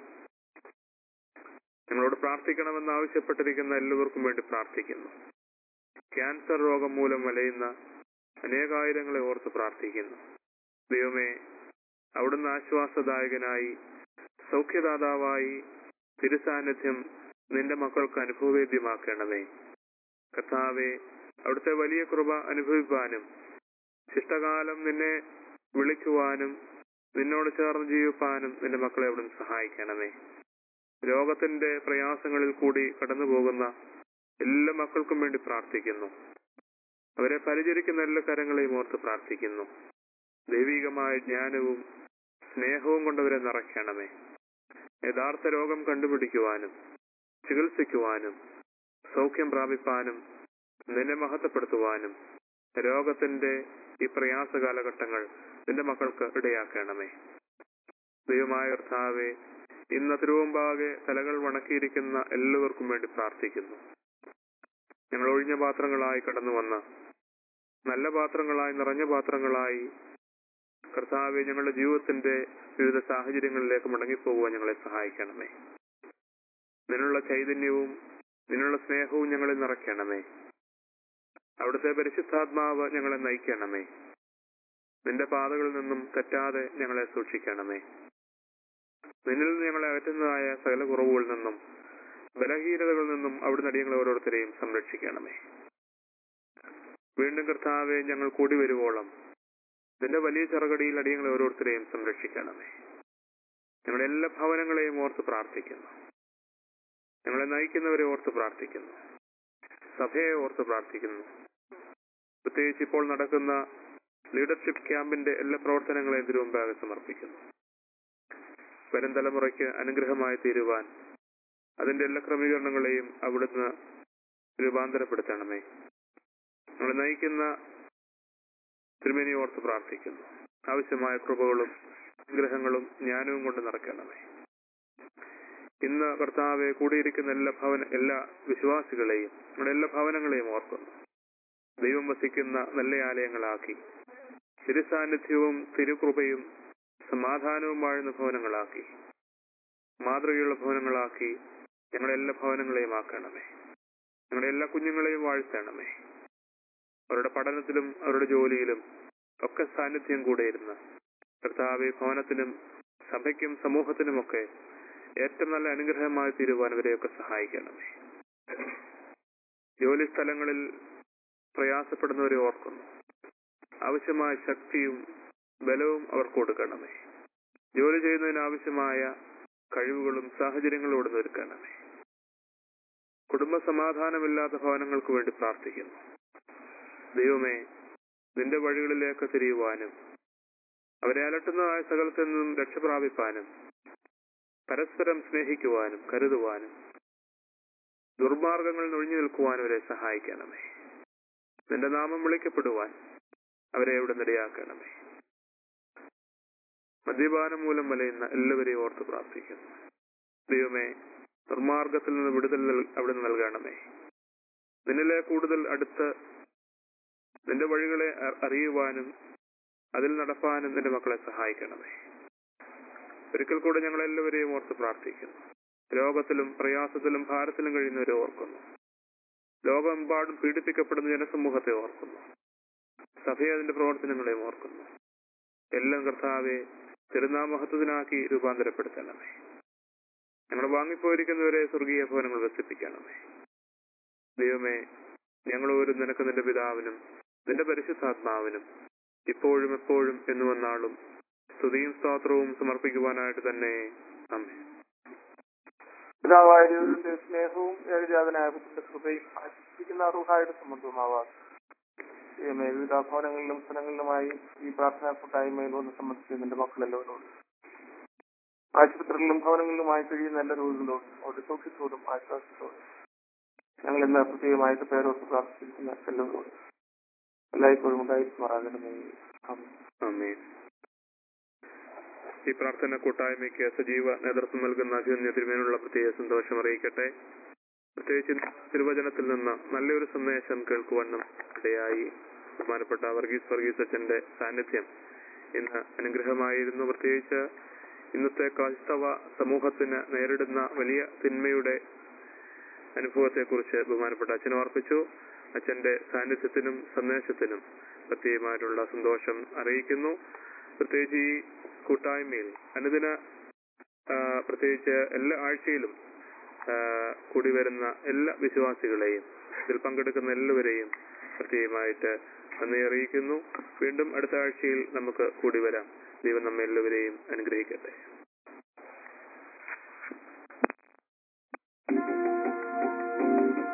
ഞങ്ങളോട് പ്രാർത്ഥിക്കണമെന്ന് ആവശ്യപ്പെട്ടിരിക്കുന്ന എല്ലാവർക്കും വേണ്ടി പ്രാർത്ഥിക്കുന്നു ക്യാൻസർ രോഗം മൂലം വലയുന്ന അനേകായിരങ്ങളെ ഓർത്ത് പ്രാർത്ഥിക്കുന്നു ദൈവമേ അവിടുന്ന് ആശ്വാസദായകനായി സൗഖ്യദാതാവായി തിരുസാന്നിധ്യം നിന്റെ മക്കൾക്ക് അനുഭവവേദ്യമാക്കണമേ കർത്താവെ അവിടുത്തെ വലിയ കൃപ അനുഭവിപ്പാനും ശിഷ്ടകാലം നിന്നെ വിളിക്കുവാനും നിന്നോട് ചേർന്ന് ജീവിപ്പാനും നിന്റെ മക്കളെ അവിടുന്ന് സഹായിക്കണമേ രോഗത്തിന്റെ പ്രയാസങ്ങളിൽ കൂടി കടന്നു പോകുന്ന എല്ലാ മക്കൾക്കും വേണ്ടി പ്രാർത്ഥിക്കുന്നു അവരെ പരിചരിക്കുന്ന എല്ലാ കരങ്ങളെയും ഓർത്ത് പ്രാർത്ഥിക്കുന്നു ദൈവികമായ ജ്ഞാനവും സ്നേഹവും കൊണ്ടവരെ നിറയ്ക്കണമേ യഥാർത്ഥ രോഗം കണ്ടുപിടിക്കുവാനും ചികിത്സിക്കുവാനും സൗഖ്യം പ്രാപിപ്പാനും നിന്നെ മഹത്വപ്പെടുത്തുവാനും രോഗത്തിന്റെ ഈ പ്രയാസ കാലഘട്ടങ്ങൾ നിന്റെ മക്കൾക്ക് ഇടയാക്കണമേ ദൈവമായ കർത്താവെ ഇന്ന് തിരുവമ്പാകെ തലകൾ വണക്കിയിരിക്കുന്ന എല്ലാവർക്കും വേണ്ടി പ്രാർത്ഥിക്കുന്നു ഞങ്ങൾ ഒഴിഞ്ഞ പാത്രങ്ങളായി കടന്നു വന്ന നല്ല പാത്രങ്ങളായി നിറഞ്ഞ പാത്രങ്ങളായി കർത്താവെ ഞങ്ങളുടെ ജീവിതത്തിന്റെ വിവിധ സാഹചര്യങ്ങളിലേക്ക് മടങ്ങിപ്പോകുവാൻ ഞങ്ങളെ സഹായിക്കണമേ നിന്നുള്ള ചൈതന്യവും നിന്നുള്ള സ്നേഹവും ഞങ്ങളെ നിറയ്ക്കണമേ അവിടുത്തെ പരിശുദ്ധാത്മാവ് ഞങ്ങളെ നയിക്കണമേ നിന്റെ പാതകളിൽ നിന്നും തെറ്റാതെ ഞങ്ങളെ സൂക്ഷിക്കണമേ നിന്നിൽ നിന്ന് ഞങ്ങളെ അകറ്റുന്നതായ സകല കുറവുകളിൽ നിന്നും ബലഹീനതകളിൽ നിന്നും അവിടുന്ന് അടിയങ്ങളെ ഓരോരുത്തരെയും സംരക്ഷിക്കണമേ വീണ്ടും കർത്താവെ ഞങ്ങൾ കൂടി വരുവോളം നിന്റെ വലിയ ചെറുകടിയിൽ അടിയങ്ങളെ ഓരോരുത്തരെയും സംരക്ഷിക്കണമേ ഞങ്ങളുടെ എല്ലാ ഭവനങ്ങളെയും ഓർത്ത് പ്രാർത്ഥിക്കുന്നു ഞങ്ങളെ നയിക്കുന്നവരെ ഓർത്ത് പ്രാർത്ഥിക്കുന്നു സഭയെ ഓർത്ത് പ്രാർത്ഥിക്കുന്നു പ്രത്യേകിച്ച് ഇപ്പോൾ നടക്കുന്ന ലീഡർഷിപ്പ് ക്യാമ്പിന്റെ എല്ലാ പ്രവർത്തനങ്ങളെയും തിരുവമ്പാകെ സമർപ്പിക്കുന്നു വരും തലമുറയ്ക്ക് അനുഗ്രഹമായി തീരുവാൻ അതിന്റെ എല്ലാ ക്രമീകരണങ്ങളെയും അവിടുന്ന് രൂപാന്തരപ്പെടുത്തണമേ നമ്മളെ നയിക്കുന്ന തിരുമേനി ഓർത്ത് പ്രാർത്ഥിക്കുന്നു ആവശ്യമായ കൃപകളും അനുഗ്രഹങ്ങളും ജ്ഞാനവും കൊണ്ട് നിറയ്ക്കണമേ ഇന്ന് കർത്താവെ കൂടിയിരിക്കുന്ന എല്ലാ ഭവന എല്ലാ വിശ്വാസികളെയും നമ്മുടെ എല്ലാ ഭവനങ്ങളെയും ഓർക്കുന്നു ദൈവം വസിക്കുന്ന നല്ല ആലയങ്ങളാക്കി തിരുസാന്നിധ്യവും തിരുകൃപയും സമാധാനവും വാഴുന്ന ഭവനങ്ങളാക്കി മാതൃകയുള്ള ഭവനങ്ങളാക്കി ഞങ്ങളുടെ എല്ലാ ഭവനങ്ങളെയും ആക്കണമേ ഞങ്ങളുടെ എല്ലാ കുഞ്ഞുങ്ങളെയും വാഴ്ത്തണമേ അവരുടെ പഠനത്തിലും അവരുടെ ജോലിയിലും ഒക്കെ സാന്നിധ്യം കൂടെ ഇരുന്ന് കർത്താവെ ഭവനത്തിനും സഭയ്ക്കും സമൂഹത്തിനുമൊക്കെ ഏറ്റവും നല്ല അനുഗ്രഹമായി തീരുവാൻ ഇവരെയൊക്കെ സഹായിക്കണമേ ജോലി സ്ഥലങ്ങളിൽ പ്രയാസപ്പെടുന്നവരെ ഓർക്കുന്നു ആവശ്യമായ ശക്തിയും ബലവും അവർക്ക് കൊടുക്കണമേ ജോലി ചെയ്യുന്നതിന് ആവശ്യമായ കഴിവുകളും സാഹചര്യങ്ങളും ഇവിടുന്ന് ഒരുക്കണമേ കുടുംബ സമാധാനമില്ലാത്ത ഭവനങ്ങൾക്ക് വേണ്ടി പ്രാർത്ഥിക്കുന്നു ദൈവമേ നിന്റെ വഴികളിലേക്ക് തിരിയുവാനും അവരെ അലട്ടുന്നതായ സകലത്തിൽ നിന്നും രക്ഷപ്രാപിപ്പാനും പരസ്പരം സ്നേഹിക്കുവാനും കരുതുവാനും ദുർമാർഗങ്ങളിൽ ഒഴിഞ്ഞു നിൽക്കുവാനും അവരെ സഹായിക്കണമേ നിന്റെ നാമം വിളിക്കപ്പെടുവാൻ അവരെ ഇവിടെ നിടയാക്കണമേ മദ്യപാനം മൂലം വലയുന്ന എല്ലാവരെയും ഓർത്ത് പ്രാർത്ഥിക്കുന്നു ദൈവമേ നിർമാർഗത്തിൽ നിന്ന് വിടുതൽ നൽ- അവിടുന്ന് നൽകണമേ നിന്നിലെ കൂടുതൽ അടുത്ത് നിന്റെ വഴികളെ അ- അറിയുവാനും അതിൽ നടപ്പാനും നിന്റെ മക്കളെ സഹായിക്കണമേ ഒരിക്കൽ കൂടെ ഞങ്ങൾ എല്ലാവരെയും ഓർത്ത് പ്രാർത്ഥിക്കുന്നു രോഗത്തിലും പ്രയാസത്തിലും ഭാരത്തിലും കഴിയുന്നവരെ ഓർക്കുന്നു ലോകമെമ്പാടും പീഡിപ്പിക്കപ്പെടുന്ന ജനസമൂഹത്തെ ഓർക്കുന്നു സഭയെ അതിന്റെ പ്രവർത്തനങ്ങളെയും ഓർക്കുന്നു എല്ലാം കർത്താവെ തിരുനാമഹത്വത്തിനാക്കി രൂപാന്തരപ്പെടുത്തണമേ ഞങ്ങൾ വാങ്ങിപ്പോയിരിക്കുന്നവരെ സ്വർഗീയ ഭവനങ്ങൾ വസിപ്പിക്കണമേ ദൈവമേ ഞങ്ങൾ ഒരു നിനക്ക് നിന്റെ പിതാവിനും നിന്റെ പരിശുദ്ധാത്മാവിനും ഇപ്പോഴും എപ്പോഴും എന്നു വന്നാളും സ്തുതിയും സ്തോത്രവും സമർപ്പിക്കുവാനായിട്ട് തന്നെ അമ്മേ പിതാവായ ദൈവത്തിന്റെ സ്നേഹവും ഏകജാതനായ പുത്രന്റെ കൃപയും ആശിപ്പിക്കുന്ന അറുഹായുടെ സംബന്ധവുമാവാം ദൈവമേ വിവിധ ഭവനങ്ങളിലും സ്ഥലങ്ങളിലുമായി ഈ പ്രാർത്ഥനാ കൂട്ടായ്മയിൽ വന്ന് സംബന്ധിച്ച് നിന്റെ മക്കളെല്ലാവരോടും ആശുപത്രികളിലും ഭവനങ്ങളിലുമായി കഴിയുന്ന എല്ലാ രോഗികളോടും അവരുടെ സൗഖ്യത്തോടും ആശ്വാസത്തോടും ഞങ്ങൾ ഇന്ന് പ്രത്യേകമായിട്ട് പേരോർത്ത് പ്രാർത്ഥിച്ചിരിക്കുന്ന എല്ലാവരോടും എല്ലായ്പ്പോഴും ഉണ്ടായിരിക്കുമാറാകണമേ ആമേൻ. ആമേൻ ഈ പ്രാർത്ഥന കൂട്ടായ്മയ്ക്ക് സജീവ നേതൃത്വം നൽകുന്ന അഭിമന്യ തിരുമേനുള്ള പ്രത്യേക സന്തോഷം അറിയിക്കട്ടെ പ്രത്യേകിച്ച് ഇന്ന് തിരുവചനത്തിൽ നിന്ന് നല്ലൊരു സന്ദേശം കേൾക്കുവാൻ നമുക്ക് ഇടയായി ബഹുമാനപ്പെട്ട വർഗീസ് വർഗീസ് അച്ഛന്റെ സാന്നിധ്യം ഇന്ന് അനുഗ്രഹമായിരുന്നു പ്രത്യേകിച്ച് ഇന്നത്തെ ക്രൈസ്തവ സമൂഹത്തിന് നേരിടുന്ന വലിയ തിന്മയുടെ അനുഭവത്തെക്കുറിച്ച് ബഹുമാനപ്പെട്ട അച്ഛൻ ഓർപ്പിച്ചു അച്ഛന്റെ സാന്നിധ്യത്തിനും സന്ദേശത്തിനും പ്രത്യേകമായിട്ടുള്ള സന്തോഷം അറിയിക്കുന്നു പ്രത്യേകിച്ച് ഈ കൂട്ടായ്മയിൽ അനുദിന ആ, പ്രത്യേകിച്ച് എല്ലാ ആഴ്ചയിലും ആ, കൂടി വരുന്ന എല്ലാ വിശ്വാസികളെയും ഇതിൽ പങ്കെടുക്കുന്ന എല്ലാവരെയും പ്രത്യേകമായിട്ട് നന്ദി അറിയിക്കുന്നു വീണ്ടും അടുത്ത ആഴ്ചയിൽ നമുക്ക് കൂടി വരാം ദൈവം നമ്മെ എല്ലാവരെയും അനുഗ്രഹിക്കട്ടെ